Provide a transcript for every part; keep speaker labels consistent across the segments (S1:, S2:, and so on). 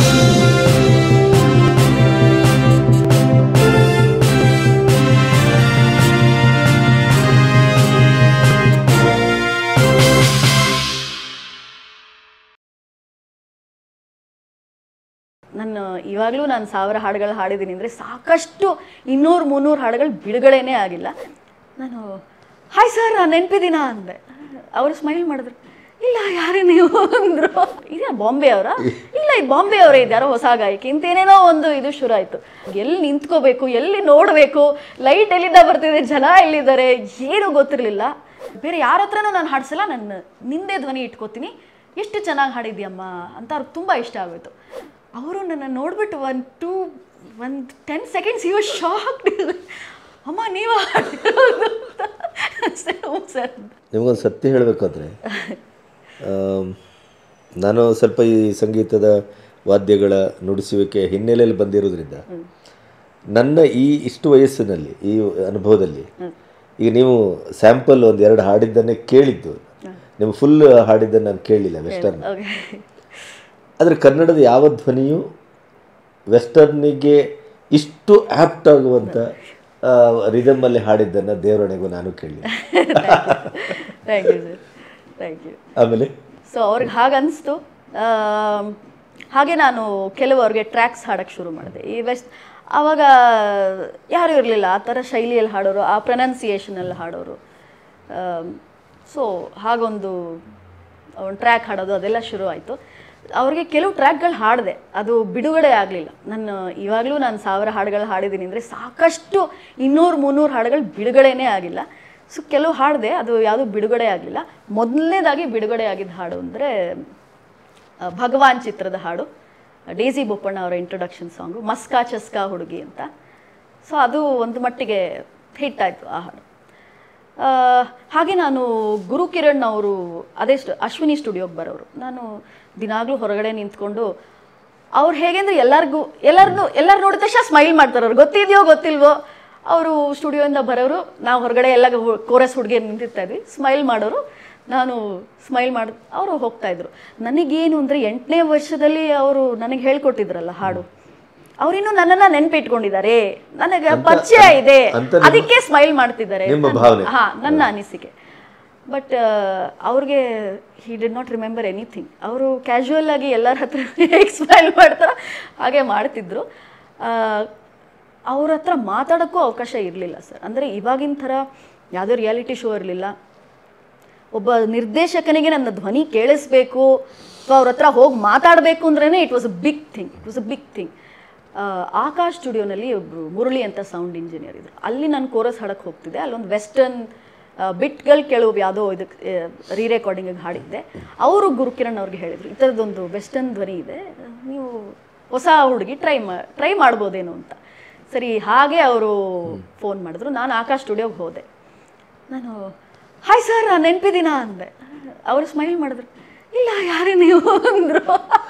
S1: ನಾನು ಇವಾಗಲೂ ನಾನು ಸಾವಿರ ಹಾಡುಗಳು ಹಾಡಿದ್ದೀನಿ ಅಂದರೆ ಸಾಕಷ್ಟು ಇನ್ನೂರು ಮುನ್ನೂರು ಹಾಡುಗಳು ಬಿಡುಗಡೆನೇ ಆಗಿಲ್ಲ ನಾನು ಹಾಯ್ ಸರ್ ನಾನು ನೆನಪಿದ್ದೀನಾ ಅಂದೆ ಅವರು ಸ್ಮೈಲ್ ಮಾಡಿದ್ರು ಇಲ್ಲ ಯಾರೇ ನೀವು ಅಂದರು ಇದೆಯಾ ಬಾಂಬೆ ಅವರ ಇಲ್ಲ ಇದು ಬಾಂಬೆ ಅವರೇ ಇದ್ಯಾರೋ ಹೊಸ ಗಾಯಕಿ ಇಂತೇನೇನೋ ಒಂದು ಇದು ಶುರು ಆಯಿತು ಎಲ್ಲಿ ನಿಂತ್ಕೋಬೇಕು ಎಲ್ಲಿ ನೋಡಬೇಕು ಲೈಟ್ ಎಲ್ಲಿಂದ ಬರ್ತಿದೆ ಜನ ಎಲ್ಲಿದ್ದಾರೆ ಏನೂ ಗೊತ್ತಿರಲಿಲ್ಲ ಬೇರೆ ಯಾರ ಹತ್ರನೂ ನಾನು ಹಾಡ್ಸಲ್ಲ ನನ್ನ ನಿಂದೆ ಧ್ವನಿ ಇಟ್ಕೋತೀನಿ ಎಷ್ಟು ಚೆನ್ನಾಗಿ ಹಾಡಿದ್ಯಮ್ಮ ಅಂತ ಅವ್ರಿಗೆ ತುಂಬ ಇಷ್ಟ ಆಗೋಯ್ತು ಅವರು ನನ್ನ ನೋಡ್ಬಿಟ್ಟು ಒಂದು ಟೂ ಒಂದು ಟೆನ್ ಸೆಕೆಂಡ್ಸ್ ಇವ ಶಾಕ್ ಅಮ್ಮ ನೀವು ಹಾಡಿರೋದು ಸರ್
S2: ನಿಮಗೊಂದು ಸತ್ಯ ಹೇಳಬೇಕಾದ್ರೆ ನಾನು ಸ್ವಲ್ಪ ಈ ಸಂಗೀತದ ವಾದ್ಯಗಳ ನುಡಿಸುವಿಕೆ ಹಿನ್ನೆಲೆಯಲ್ಲಿ ಬಂದಿರೋದ್ರಿಂದ ನನ್ನ ಈ ಇಷ್ಟು ವಯಸ್ಸಿನಲ್ಲಿ ಈ ಅನುಭವದಲ್ಲಿ ಈಗ ನೀವು ಸ್ಯಾಂಪಲ್ ಒಂದು ಎರಡು ಹಾಡಿದ್ದನ್ನೇ ಕೇಳಿದ್ದು ನೀವು ಫುಲ್ ಹಾಡಿದ್ದನ್ನು ನಾನು ಕೇಳಿಲ್ಲ ವೆಸ್ಟರ್ನ್
S1: ಓಕೆ
S2: ಆದರೆ ಕನ್ನಡದ ಯಾವ ಧ್ವನಿಯು ವೆಸ್ಟರ್ನಿಗೆ ಇಷ್ಟು ಆ್ಯಪ್ಟ್ ಆಗುವಂಥ ರಿದಮಲ್ಲಿ ಹಾಡಿದ್ದನ್ನು ದೇವರಣೆಗೂ ನಾನು ಕೇಳಿಲ್ಲ
S1: thank you sir thank you
S2: ಆಮೇಲೆ
S1: ಸೊ ಅವ್ರಿಗೆ ಹಾಗೆ ಅನಿಸ್ತು ಹಾಗೆ ನಾನು ಕೆಲವರಿಗೆ ಟ್ರ್ಯಾಕ್ಸ್ ಹಾಡೋಕ್ಕೆ ಶುರು ಮಾಡಿದೆ ಈ ವೆಸ್ಟ್ ಆವಾಗ ಯಾರೂ ಇರಲಿಲ್ಲ ಆ ಥರ ಶೈಲಿಯಲ್ಲಿ ಹಾಡೋರು ಆ ಪ್ರೊನೌನ್ಸಿಯೇಷನಲ್ಲಿ ಹಾಡೋರು ಸೊ ಹಾಗೊಂದು ಒಂದು ಟ್ರ್ಯಾಕ್ ಹಾಡೋದು ಅದೆಲ್ಲ ಶುರು ಆಯಿತು ಅವ್ರಿಗೆ ಕೆಲವು ಟ್ರ್ಯಾಕ್ಗಳು ಹಾಡಿದೆ ಅದು ಬಿಡುಗಡೆ ಆಗಲಿಲ್ಲ ನಾನು ಇವಾಗಲೂ ನಾನು ಸಾವಿರ ಹಾಡುಗಳು ಹಾಡಿದ್ದೀನಿ ಅಂದರೆ ಸಾಕಷ್ಟು ಇನ್ನೂರು ಮುನ್ನೂರು ಹಾಡುಗಳು ಬಿಡುಗಡೆನೇ ಆಗಿಲ್ಲ ಸೊ ಕೆಲವು ಹಾಡಿದೆ ಅದು ಯಾವುದು ಬಿಡುಗಡೆ ಆಗಲಿಲ್ಲ ಮೊದಲನೇದಾಗಿ ಬಿಡುಗಡೆ ಆಗಿದ್ದ ಹಾಡು ಅಂದರೆ ಭಗವಾನ್ ಚಿತ್ರದ ಹಾಡು ಡೇಸಿ ಬೋಪಣ್ಣ ಅವರ ಇಂಟ್ರೊಡಕ್ಷನ್ ಸಾಂಗು ಮಸ್ಕಾ ಚಸ್ಕಾ ಹುಡುಗಿ ಅಂತ ಸೊ ಅದು ಒಂದು ಮಟ್ಟಿಗೆ ಹಿಟ್ ಆಯಿತು ಆ ಹಾಡು ಆ, ಹಾಗೆ ನಾನು ಗುರು ಕಿರಣ್ ಅವರು ಅದೇ ಸ್ಟು ಅಶ್ವಿನಿ ಸ್ಟುಡಿಯೋಗೆ ಬರೋರು ನಾನು ದಿನಾಗಲೂ ಹೊರಗಡೆ ನಿಂತ್ಕೊಂಡು ಅವ್ರು ಹೇಗೆಂದ್ರೆ ಎಲ್ಲರಿಗೂ ಎಲ್ಲರನ್ನೂ ಎಲ್ಲರೂ ನೋಡಿದ ತಕ್ಷಣ ಸ್ಮೈಲ್ ಮಾಡ್ತಾರೆ ಅವ್ರು ಗೊತ್ತಿದೆಯೋ ಗೊತ್ತಿಲ್ವೋ ಅವರು ಸ್ಟುಡಿಯೋಯಿಂದ ಬರೋರು ನಾವು ಹೊರಗಡೆ ಎಲ್ಲ ಕೋರಸ್ ಹುಡುಗಿ ನಿಂತಿರ್ತಾ ಇದ್ವಿ ಸ್ಮೈಲ್ ಮಾಡೋರು ನಾನು ಸ್ಮೈಲ್ ಮಾಡಿ ಅವರು ಹೋಗ್ತಾ ಇದ್ರು ನನಗೇನು ಅಂದರೆ ಎಂಟನೇ ವರ್ಷದಲ್ಲಿ ಅವರು ನನಗೆ ಹೇಳ್ಕೊಟ್ಟಿದ್ರಲ್ಲ ಹಾಡು ಅವರಿನ್ನೂ ನನ್ನನ್ನ ನೆನ್ಪಿಟ್ಕೊಂಡಿದ್ದಾರೆ ನನಗೆ ಪರಿಚಯ ಇದೆ
S2: ಅಂತ ನಿಮ್ಮ-
S1: ಅದಕ್ಕೆ ಸ್ಮೈಲ್ ಮಾಡ್ತಿದ್ದಾರೆ
S2: ನಿಮ್ಮ
S1: ನನ್ನ-
S2: ಭಾವನೆ.
S1: ಹಾ ನನ್ನ ಅನಿಸಿಕೆ ಬಟ್ ಅವ್ರಿಗೆ he did not remember anything ಅವರು ಕ್ಯಾಶುವಲ್ ಆಗಿ ಎಲ್ಲರ ಹತ್ರ ಹೇಗೆ ಸ್ಮೈಲ್ ಮಾಡ್ತಾರೋ ಹಾಗೆ ಮಾಡ್ತಿದ್ರು ಅವ್ರ ಹತ್ರ ಮಾತಾಡೋಕ್ಕೂ ಅವಕಾಶ ಇರಲಿಲ್ಲ ಸರ್ ಅಂದರೆ ಇವಾಗಿನ ಥರ ಯಾವುದೇ ರಿಯಾಲಿಟಿ ಶೋ ಇರಲಿಲ್ಲ ಒಬ್ಬ ನಿರ್ದೇಶಕನಿಗೆ ನನ್ನ ಧ್ವನಿ ಕೇಳಿಸ್ಬೇಕು ಅಥವಾ ಅವ್ರ ಹತ್ರ ಹೋಗಿ ಮಾತಾಡಬೇಕು ಅಂದ್ರೇ it was a big thing it was a big thing Akash ಸ್ಟುಡಿಯೋನಲ್ಲಿ ಒಬ್ಬರು ಮುರಳಿ ಅಂತ ಸೌಂಡ್ ಇಂಜಿನಿಯರ್ ಇದ್ರು ಅಲ್ಲಿ ನಾನು ಕೋರಸ್ ಹಾಡಕ್ಕೆ ಹೋಗ್ತಿದ್ದೆ ಅಲ್ಲೊಂದು ವೆಸ್ಟರ್ನ್ ಬಿಟ್ಗಳು ಕೆಲವು ಯಾವುದೋ ಇದಕ್ಕೆ ರೀ ರೆಕಾರ್ಡಿಂಗಿಗೆ ಹಾಡಿದ್ದೆ ಅವರು ಗುರುಕಿರಣ್ ಅವ್ರಿಗೆ ಹೇಳಿದರು ಈ ಥರದ್ದೊಂದು ವೆಸ್ಟರ್ನ್ ಧ್ವನಿ ಇದೆ ನೀವು ಹೊಸ ಹುಡುಗಿ ಟ್ರೈ ಮಾ ಟ್ರೈ ಮಾಡ್ಬೋದೇನೋ ಅಂತ ಸರಿ ಹಾಗೆ ಅವರು ಫೋನ್ ಮಾಡಿದ್ರು ನಾನು ಆಕಾಶ್ ಸ್ಟುಡಿಯೋಗೆ ಹೋದೆ ನಾನು ಹಾಯ್ ಸರ್ ನಾನು ನೆನಪಿದ್ದೀನಾ ಅಂದೆ ಅವರು ಸ್ಮೈಲ್ ಮಾಡಿದ್ರು ಇಲ್ಲ ಯಾರೇ ನೀವು ಅಂದರು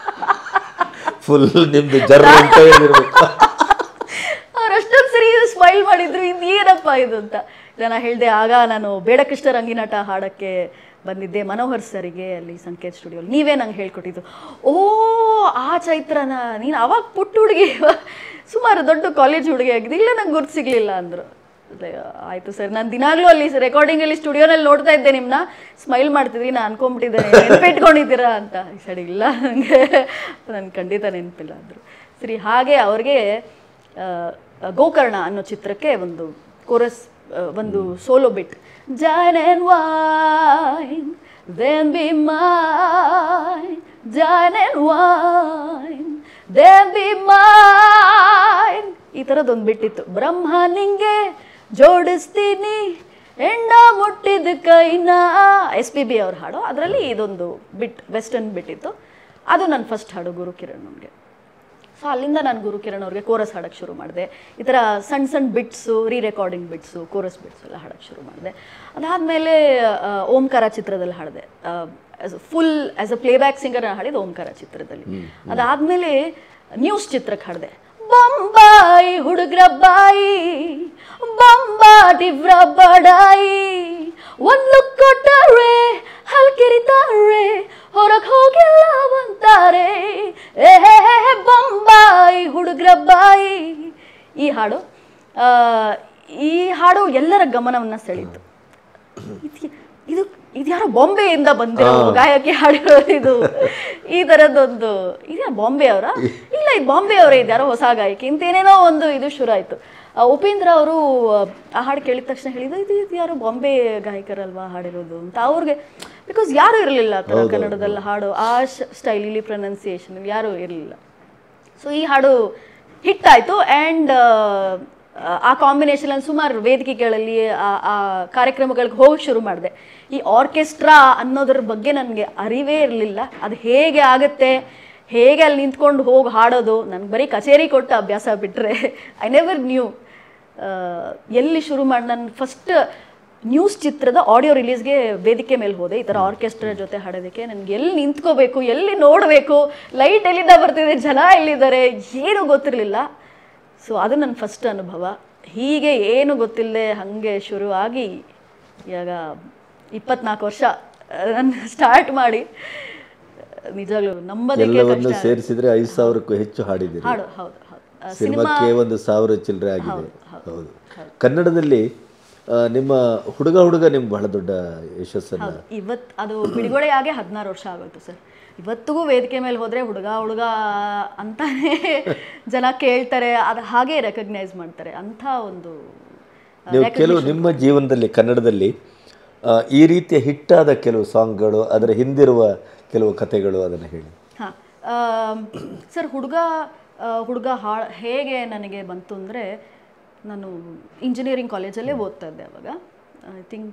S2: ಫುಲ್ ನಿಮ್ದು ಜರ್ ಅಂತ ಹೇಳಿರ್ಬೇಕು
S1: ಅವ್ರು ಅಷ್ಟೊಂದು ಸರಿ ಸ್ಮೈಲ್ ಮಾಡಿದ್ರು ಇದು ಏನಪ್ಪ ಇದು ಅಂತ ನಾನು ಹೇಳಿದೆ ಆಗ ನಾನು ಬೇಡ ಕೃಷ್ಣ ರಂಗಿನಾಟ ಹಾಡಕ್ಕೆ ಬಂದಿದ್ದೆ ಮನೋಹರ್ ಸರಿಗೆ ಅಲ್ಲಿ ಸಂಕೇತ್ ಸ್ಟುಡಿಯೋ ನೀವೇ ನಂಗೆ ಹೇಳ್ಕೊಟ್ಟಿದ್ದು ಓ ಆ ಚೈತ್ರನ ನೀನು ಅವಾಗ ಪುಟ್ಟ ಹುಡುಗಿ ಸುಮಾರು ದೊಡ್ಡ ಕಾಲೇಜ್ ಹುಡುಗಿ ಆಗಿದೆ ಇಲ್ಲ ನಂಗೆ ಗುರ್ತು ಸಿಗಲಿಲ್ಲ ಅಂದರು ಆಯಿತು ಸರ್ ನಾನು ದಿನಾಗಲೂ ಅಲ್ಲಿ ರೆಕಾರ್ಡಿಂಗಲ್ಲಿ ಸ್ಟುಡಿಯೋನಲ್ಲಿ ನೋಡ್ತಾ ಇದ್ದೆ ನಿಮ್ಮನ್ನ ಸ್ಮೈಲ್ ಮಾಡ್ತಿದ್ರಿ ನಾನು ಅನ್ಕೊಂಬಿಟ್ಟಿದ್ದೇನೆ ನೆನಪಿಟ್ಕೊಂಡಿದ್ದೀರಾ ಅಂತ ಈ ಸರಿ ಇಲ್ಲ ನನಗೆ ನನಗೆ ಖಂಡಿತ ನೆನಪಿಲ್ಲ ಅಂದರು ಸರಿ ಹಾಗೆ ಅವ್ರಿಗೆ ಆ, ಗೋಕರ್ಣ ಅನ್ನೋ ಚಿತ್ರಕ್ಕೆ ಒಂದು ಕೋರಸ್ ಒಂದು solo bit John and wine then be mine John and wine then be mine ಈ ಥರದ್ದೊಂದು ಬಿಟ್ಟಿತ್ತು ಬ್ರಹ್ಮ ನಿಂಗೆ ಜೋಡಿಸ್ತೀನಿ ಹೆಣ್ಣ ಮುಟ್ಟಿದ ಕೈನ ಎಸ್ ಪಿ ಬಿ ಅವ್ರ ಹಾಡು ಅದರಲ್ಲಿ ಇದೊಂದು ಬಿಟ್ ವೆಸ್ಟರ್ನ್ ಬಿಟ್ಟಿತ್ತು ಅದು ನನ್ನ ಫಸ್ಟ್ ಹಾಡು ಗುರು ಕಿರಣ್ ಅವ್ರಿಗೆ ಸೊ ಅಲ್ಲಿಂದ ನಾನು ಗುರು ಕಿರಣ್ ಅವ್ರಿಗೆ ಕೋರಸ್ ಹಾಡಕ್ಕೆ ಶುರು ಮಾಡಿದೆ ಈ ಥರ ಸಣ್ಣ ಸಣ್ಣ bits re recording bits chorus bits ಎಲ್ಲ ಹಾಡಕ್ಕೆ ಶುರು ಮಾಡಿದೆ ಅದಾದಮೇಲೆ ಓಂಕಾರ ಚಿತ್ರದಲ್ಲಿ ಹಾಡಿದೆ full as a playback singer ನಾನು ಹಾಡಿದ್ದು ಓಂಕಾರ ಚಿತ್ರದಲ್ಲಿ ಅದಾದಮೇಲೆ ನ್ಯೂಸ್ ಚಿತ್ರಕ್ಕೆ ಹಾಡಿದೆ ಬೊಂಬಾಯಿ ಹುಡುಗ್ರ ಬಾಯಿ ಬೊಂಬಾಟಿವ್ರ ಬಡಾಯಿ ಒಂದ್ ಲುಕ್ ಕೊಟ್ಟರೆ ಹಲ್ಕಿರಿತಾರೆ ಹೊರಗೆ ಹೋಗಿಲ್ಲ ಅಂತಾರೆ ಏ ಹುಡುಗ್ರಬ್ಬಾಯಿ ಈ ಹಾಡು ಆ, ಈ ಹಾಡು ಎಲ್ಲರ ಗಮನವನ್ನ ಸೆಳೀತು ಇದ್- ಇದು ಇದ್ಯಾರೋ ಬಾಂಬೆಯಿಂದ ಬಂದಿರೋ ಗಾಯಕಿ ಹಾಡಿರೋದು ಇದು ಈ ಥರದ್ದೊಂದು ಇದ್ಯಾ ಬಾಂಬೆ ಅವರ ಇಲ್ಲ ಇದು ಬಾಂಬೆ ಅವರೇ ಇದ್ಯಾರೋ ಹೊಸ ಗಾಯಕಿ ಇಂತೇನೇನೋ ಒಂದು ಇದು ಶುರು ಆಯಿತು ಉಪೇಂದ್ರ ಅವರು ಆ ಹಾಡು ಕೇಳಿದ ತಕ್ಷಣ ಹೇಳಿದ್ರು ಇದು ಇದು ಯಾರು ಬಾಂಬೆ ಗಾಯಕರಲ್ವಾ ಹಾಡಿರೋದು ಅಂತ ಅವ್ರಿಗೆ ಬಿಕಾಸ್ ಯಾರು ಇರಲಿಲ್ಲ ಆ ಥರ ಕನ್ನಡದಲ್ಲಿ ಹಾಡು ಆ ಸ್ಟೈಲ್ ಇಲ್ಲಿ ಪ್ರೊನೌನ್ಸಿಯೇಷನ್ ಯಾರೂ ಇರಲಿಲ್ಲ ಸೊ ಈ ಹಾಡು ಹಿಟ್ ಆಯಿತು ಆ್ಯಂಡ್ ಆ ಕಾಂಬಿನೇಷನ್ ಸುಮಾರು ವೇದಿಕೆಗಳಲ್ಲಿ ಆ- ಆ ಕಾರ್ಯಕ್ರಮಗಳಿಗೆ ಹೋಗಿ ಶುರು ಮಾಡಿದೆ ಈ ಆರ್ಕೆಸ್ಟ್ರಾ ಅನ್ನೋದ್ರ ಬಗ್ಗೆ ನನಗೆ ಅರಿವೇ ಇರಲಿಲ್ಲ ಅದು ಹೇಗೆ ಆಗುತ್ತೆ ಹೇಗೆ ಅಲ್ಲಿ ನಿಂತ್ಕೊಂಡು ಹೋಗಿ ಹಾಡೋದು ನನಗೆ ಬರೀ ಕಚೇರಿ ಕೊಟ್ಟು ಅಭ್ಯಾಸ ಬಿಟ್ಟರೆ ಐ ನೆವರ್ ನ್ಯೂ ಎಲ್ಲಿ ಶುರು ಮಾಡಿ ನಾನು ಫಸ್ಟ್ ನ್ಯೂಸ್ ಚಿತ್ರದ ಆಡಿಯೋ ರಿಲೀಸ್ಗೆ ವೇದಿಕೆ ಮೇಲೆ ಹೋದೆ ಈ ಥರ ಆರ್ಕೆಸ್ಟ್ರಾ ಜೊತೆ ಹಾಡೋದಕ್ಕೆ ನನಗೆ ಎಲ್ಲಿ ನಿಂತ್ಕೋಬೇಕು ಎಲ್ಲಿ ನೋಡಬೇಕು ಲೈಟ್ ಎಲ್ಲಿಂದ ಬರ್ತಿದೆ ಜನ ಎಲ್ಲಿದ್ದಾರೆ ಏನೂ ಗೊತ್ತಿರಲಿಲ್ಲ ಸೊ ಅದು ನನ್ನ ಫಸ್ಟ್ ಅನುಭವ ಹೀಗೆ ಏನು ಗೊತ್ತಿಲ್ಲದೆ ಹಾಗೆ ಶುರುವಾಗಿ ಇವಾಗ ಇಪ್ಪತ್ನಾಲ್ಕು ವರ್ಷ ನಾನು ಸ್ಟಾರ್ಟ್ ಮಾಡಿ ನಿಜವಾಗ್ಲೂ ನಂಬೋದಕ್ಕೆ
S2: ಎಲ್ಲವನ್ನು ಸೇರಿಸಿದ್ರೆ ಐದು ಸಾವಿರಕ್ಕೂ ಹೆಚ್ಚು ಹಾಡಿದ್ದೀರಿ
S1: ಹಾಡು ಹೌದು ಹೌದು ಆ,
S2: ಸಿನಿಮಾಕ್ಕೆ ಒಂದು ಸಾವಿರ ಚಿಲ್ಲರೆ ಆಗಿದೆ ಹೌದು ಕನ್ನಡದಲ್ಲಿ ಆ, ನಿಮ್ಮ ಹುಡುಗ ಹುಡುಗ ನಿಮ್ಗೆ ಬಹಳ ದೊಡ್ಡ ಯಶಸ್ಸನ್ನ
S1: ಹೌದು ಇವತ್ತು ಅದು ಬಿಡುಗಡೆ ಆಗಿ ಹದಿನಾರು ವರ್ಷ ಆಗೋಯ್ತು ಸರ್ ಇವತ್ತಿಗೂ ವೇದಿಕೆ ಮೇಲೆ ಹೋದರೆ ಹುಡುಗ ಹುಡುಗ ಅಂತಾನೆ ಜನ ಕೇಳ್ತಾರೆ ಅದು ಹಾಗೆ ರೆಕಗ್ನೈಸ್ ಮಾಡ್ತಾರೆ ಅಂಥ ಒಂದು ಆ,
S2: ನೀವು ಕೆಲವು ನಿಮ್ಮ ಜೀವನದಲ್ಲಿ ಕನ್ನಡದಲ್ಲಿ ಆ, ಈ ರೀತಿಯ ಹಿಟ್ಟಾದ ಕೆಲವು ಸಾಂಗ್ಗಳು ಅದರ ಹಿಂದಿರುವ ಕೆಲವು ಕಥೆಗಳು ಅದನ್ನು ಹೇಳಿ
S1: ಹಾಂ ಸರ್ ಹುಡುಗ ಆ, ಹುಡುಗ ಹಾ ಹೇಗೆ ನನಗೆ ಬಂತು ಅಂದರೆ ನಾನು ಇಂಜಿನಿಯರಿಂಗ್ ಕಾಲೇಜಲ್ಲೇ ಓದ್ತಾ ಇದ್ದೆ ಅವಾಗ ಐ ಥಿಂಕ್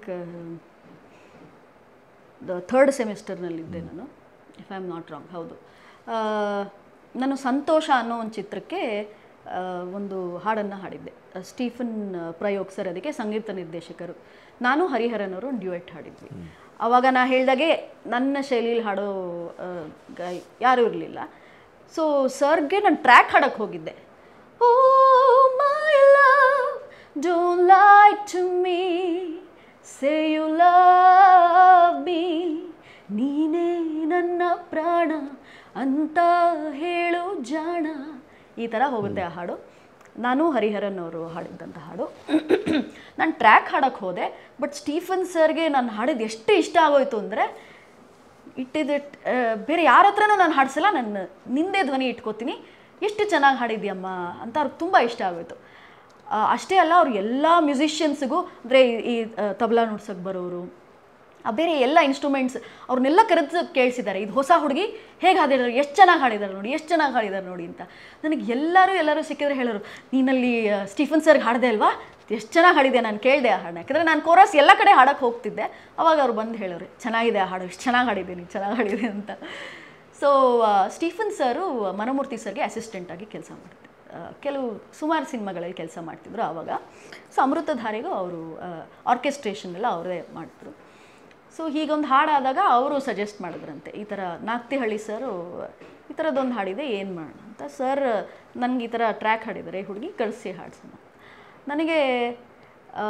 S1: ದ ಥರ್ಡ್ ಸೆಮಿಸ್ಟರ್ನಲ್ಲಿದ್ದೆ ನಾನು if I am not wrong ಹೌದು ಆ, ನಾನು ಸಂತೋಷ ಅನ್ನೋ ಒಂದು ಚಿತ್ರಕ್ಕೆ ಆ, ಒಂದು ಹಾಡನ್ನು ಹಾಡಿದ್ದೆ ಆ, ಸ್ಟೀಫನ್ ಪ್ರಯೋಗ್ ಸರ್ ಅದಕ್ಕೆ ಸಂಗೀತ ನಿರ್ದೇಶಕರು ನಾನು ಹರಿಹರನ್ ಅವರು ಡ್ಯೂಯೆಟ್ ಹಾಡಿದ್ವಿ ಆವಾಗ ನಾ ಹೇಳ್ದಾಗೆ ನನ್ನ ಶೈಲಿಲಿ ಹಾಡೋ ಆ, ಗಾಯ ಯಾರೂ ಇರಲಿಲ್ಲ ಸೊ ಸರ್ಗೆ ನಾನು ಟ್ರ್ಯಾಕ್ ಹಾಡಕ್ಕೆ ಹೋಗಿದ್ದೆ oh my love don't like to me say you love me ನೀನೇ ನನ್ನ ಪ್ರಾಣ ಅಂತ ಹೇಳು ಜಾಣ ಈ ಥರ ಹೋಗುತ್ತೆ ಆ ಹಾಡು ನಾನು ಹರಿಹರನ್ ಅವರು ಹಾಡಿದ್ದಂಥ ಹಾಡು ನಾನು ಟ್ರ್ಯಾಕ್ ಹಾಡಕ್ಕೆ ಹೋದೆ ಬಟ್ ಸ್ಟೀಫನ್ ಸರ್ಗೆ ನಾನು ಹಾಡಿದ್ದು ಎಷ್ಟು ಇಷ್ಟ ಆಗೋಯ್ತು ಅಂದರೆ ಇಟ್ಟಿದ್ದು ಬೇರೆ ಯಾರ ಹತ್ರನೂ ನಾನು ಹಾಡಿಸಲ್ಲ ನನ್ನ ನಿಂದೇ ಧ್ವನಿ ಇಟ್ಕೋತೀನಿ ಎಷ್ಟು ಚೆನ್ನಾಗಿ ಹಾಡಿದ್ಯಮ್ಮ ಅಂತ ಅವ್ರಿಗೆ ತುಂಬ ಇಷ್ಟ ಆಗೋಯ್ತು ಆ, ಅಷ್ಟೇ ಅಲ್ಲ ಅವ್ರು ಎಲ್ಲ ಮ್ಯೂಸಿಷಿಯನ್ಸ್ಗೂ ಅಂದರೆ ಈ ಆ, ತಬಲಾ ನುಡ್ಸಕ್ಕೆ ಬರೋರು ಆ ಬೇರೆ ಎಲ್ಲ ಇನ್ಸ್ಟ್ರೂಮೆಂಟ್ಸ್ ಅವ್ರನ್ನೆಲ್ಲ ಕರೆದು ಕೇಳಿಸಿದ್ದಾರೆ ಇದು ಹೊಸ ಹುಡುಗಿ ಹೇಗೆ ಹಾಡಿದ್ದಾರೆ ಎಷ್ಟು ಚೆನ್ನಾಗಿ ಹಾಡಿದ್ದಾರೆ ನೋಡಿ ಎಷ್ಟು ಚೆನ್ನಾಗಿ ಹಾಡಿದ್ದಾರೆ ನೋಡಿ ಅಂತ ನನಗೆ ಎಲ್ಲರೂ ಎಲ್ಲರೂ ಸಿಕ್ಕಿದ್ರೆ ಹೇಳೋರು ನೀನಲ್ಲಿ ಆ, ಸ್ಟೀಫನ್ ಸರ್ಗೆ ಹಾಡಿದೆ ಅಲ್ವಾ ಎಷ್ಟು ಚೆನ್ನಾಗಿ ಹಾಡಿದೆ ನಾನು ಕೇಳಿದೆ ಆ ಹಾಡನ್ನ ಯಾಕಂದರೆ ನಾನು ಕೋರಸ್ ಎಲ್ಲ ಕಡೆ ಹಾಡಕ್ಕೆ ಹೋಗ್ತಿದ್ದೆ ಅವಾಗ ಅವ್ರು ಬಂದು ಹೇಳೋರು ಚೆನ್ನಾಗಿದೆ ಆ ಹಾಡು ಎಷ್ಟು ಚೆನ್ನಾಗಿ ಹಾಡಿದ್ದೀನಿ ಚೆನ್ನಾಗಿ ಹಾಡಿದೆ ಅಂತ ಸೊ ಸ್ಟೀಫನ್ ಸರು ಮನಮೂರ್ತಿ ಸರ್ಗೆ ಅಸಿಸ್ಟೆಂಟಾಗಿ ಕೆಲಸ ಮಾಡ್ತಿದ್ರು ಆ, ಕೆಲವು ಸುಮಾರು ಸಿನಿಮಾಗಳಲ್ಲಿ ಕೆಲಸ ಮಾಡ್ತಿದ್ರು ಆವಾಗ ಸೊ ಅಮೃತಧಾರೆಗೂ ಅವರು ಆರ್ಕೆಸ್ಟ್ರೇಷನ್ ಎಲ್ಲ ಅವರೇ ಮಾಡಿದ್ರು ಸೊ ಹೀಗೊಂದು ಹಾಡಾದಾಗ ಅವರು ಸಜೆಸ್ಟ್ ಮಾಡಿದ್ರಂತೆ ಈ ಥರ ನಾಕ್ತಿಹಳ್ಳಿ ಸರು ಈ ಥರದ್ದೊಂದು ಹಾಡಿದೆ ಏನು ಮಾಡೋಣ ಅಂತ ಸರ್ ನನಗೆ ಈ ಥರ ಟ್ರ್ಯಾಕ್ ಹಾಡಿದ್ದಾರೆ ಹುಡುಗಿ ಕಳಿಸಿ ಹಾಡ್ಸೋಣ ನನಗೆ ಆ,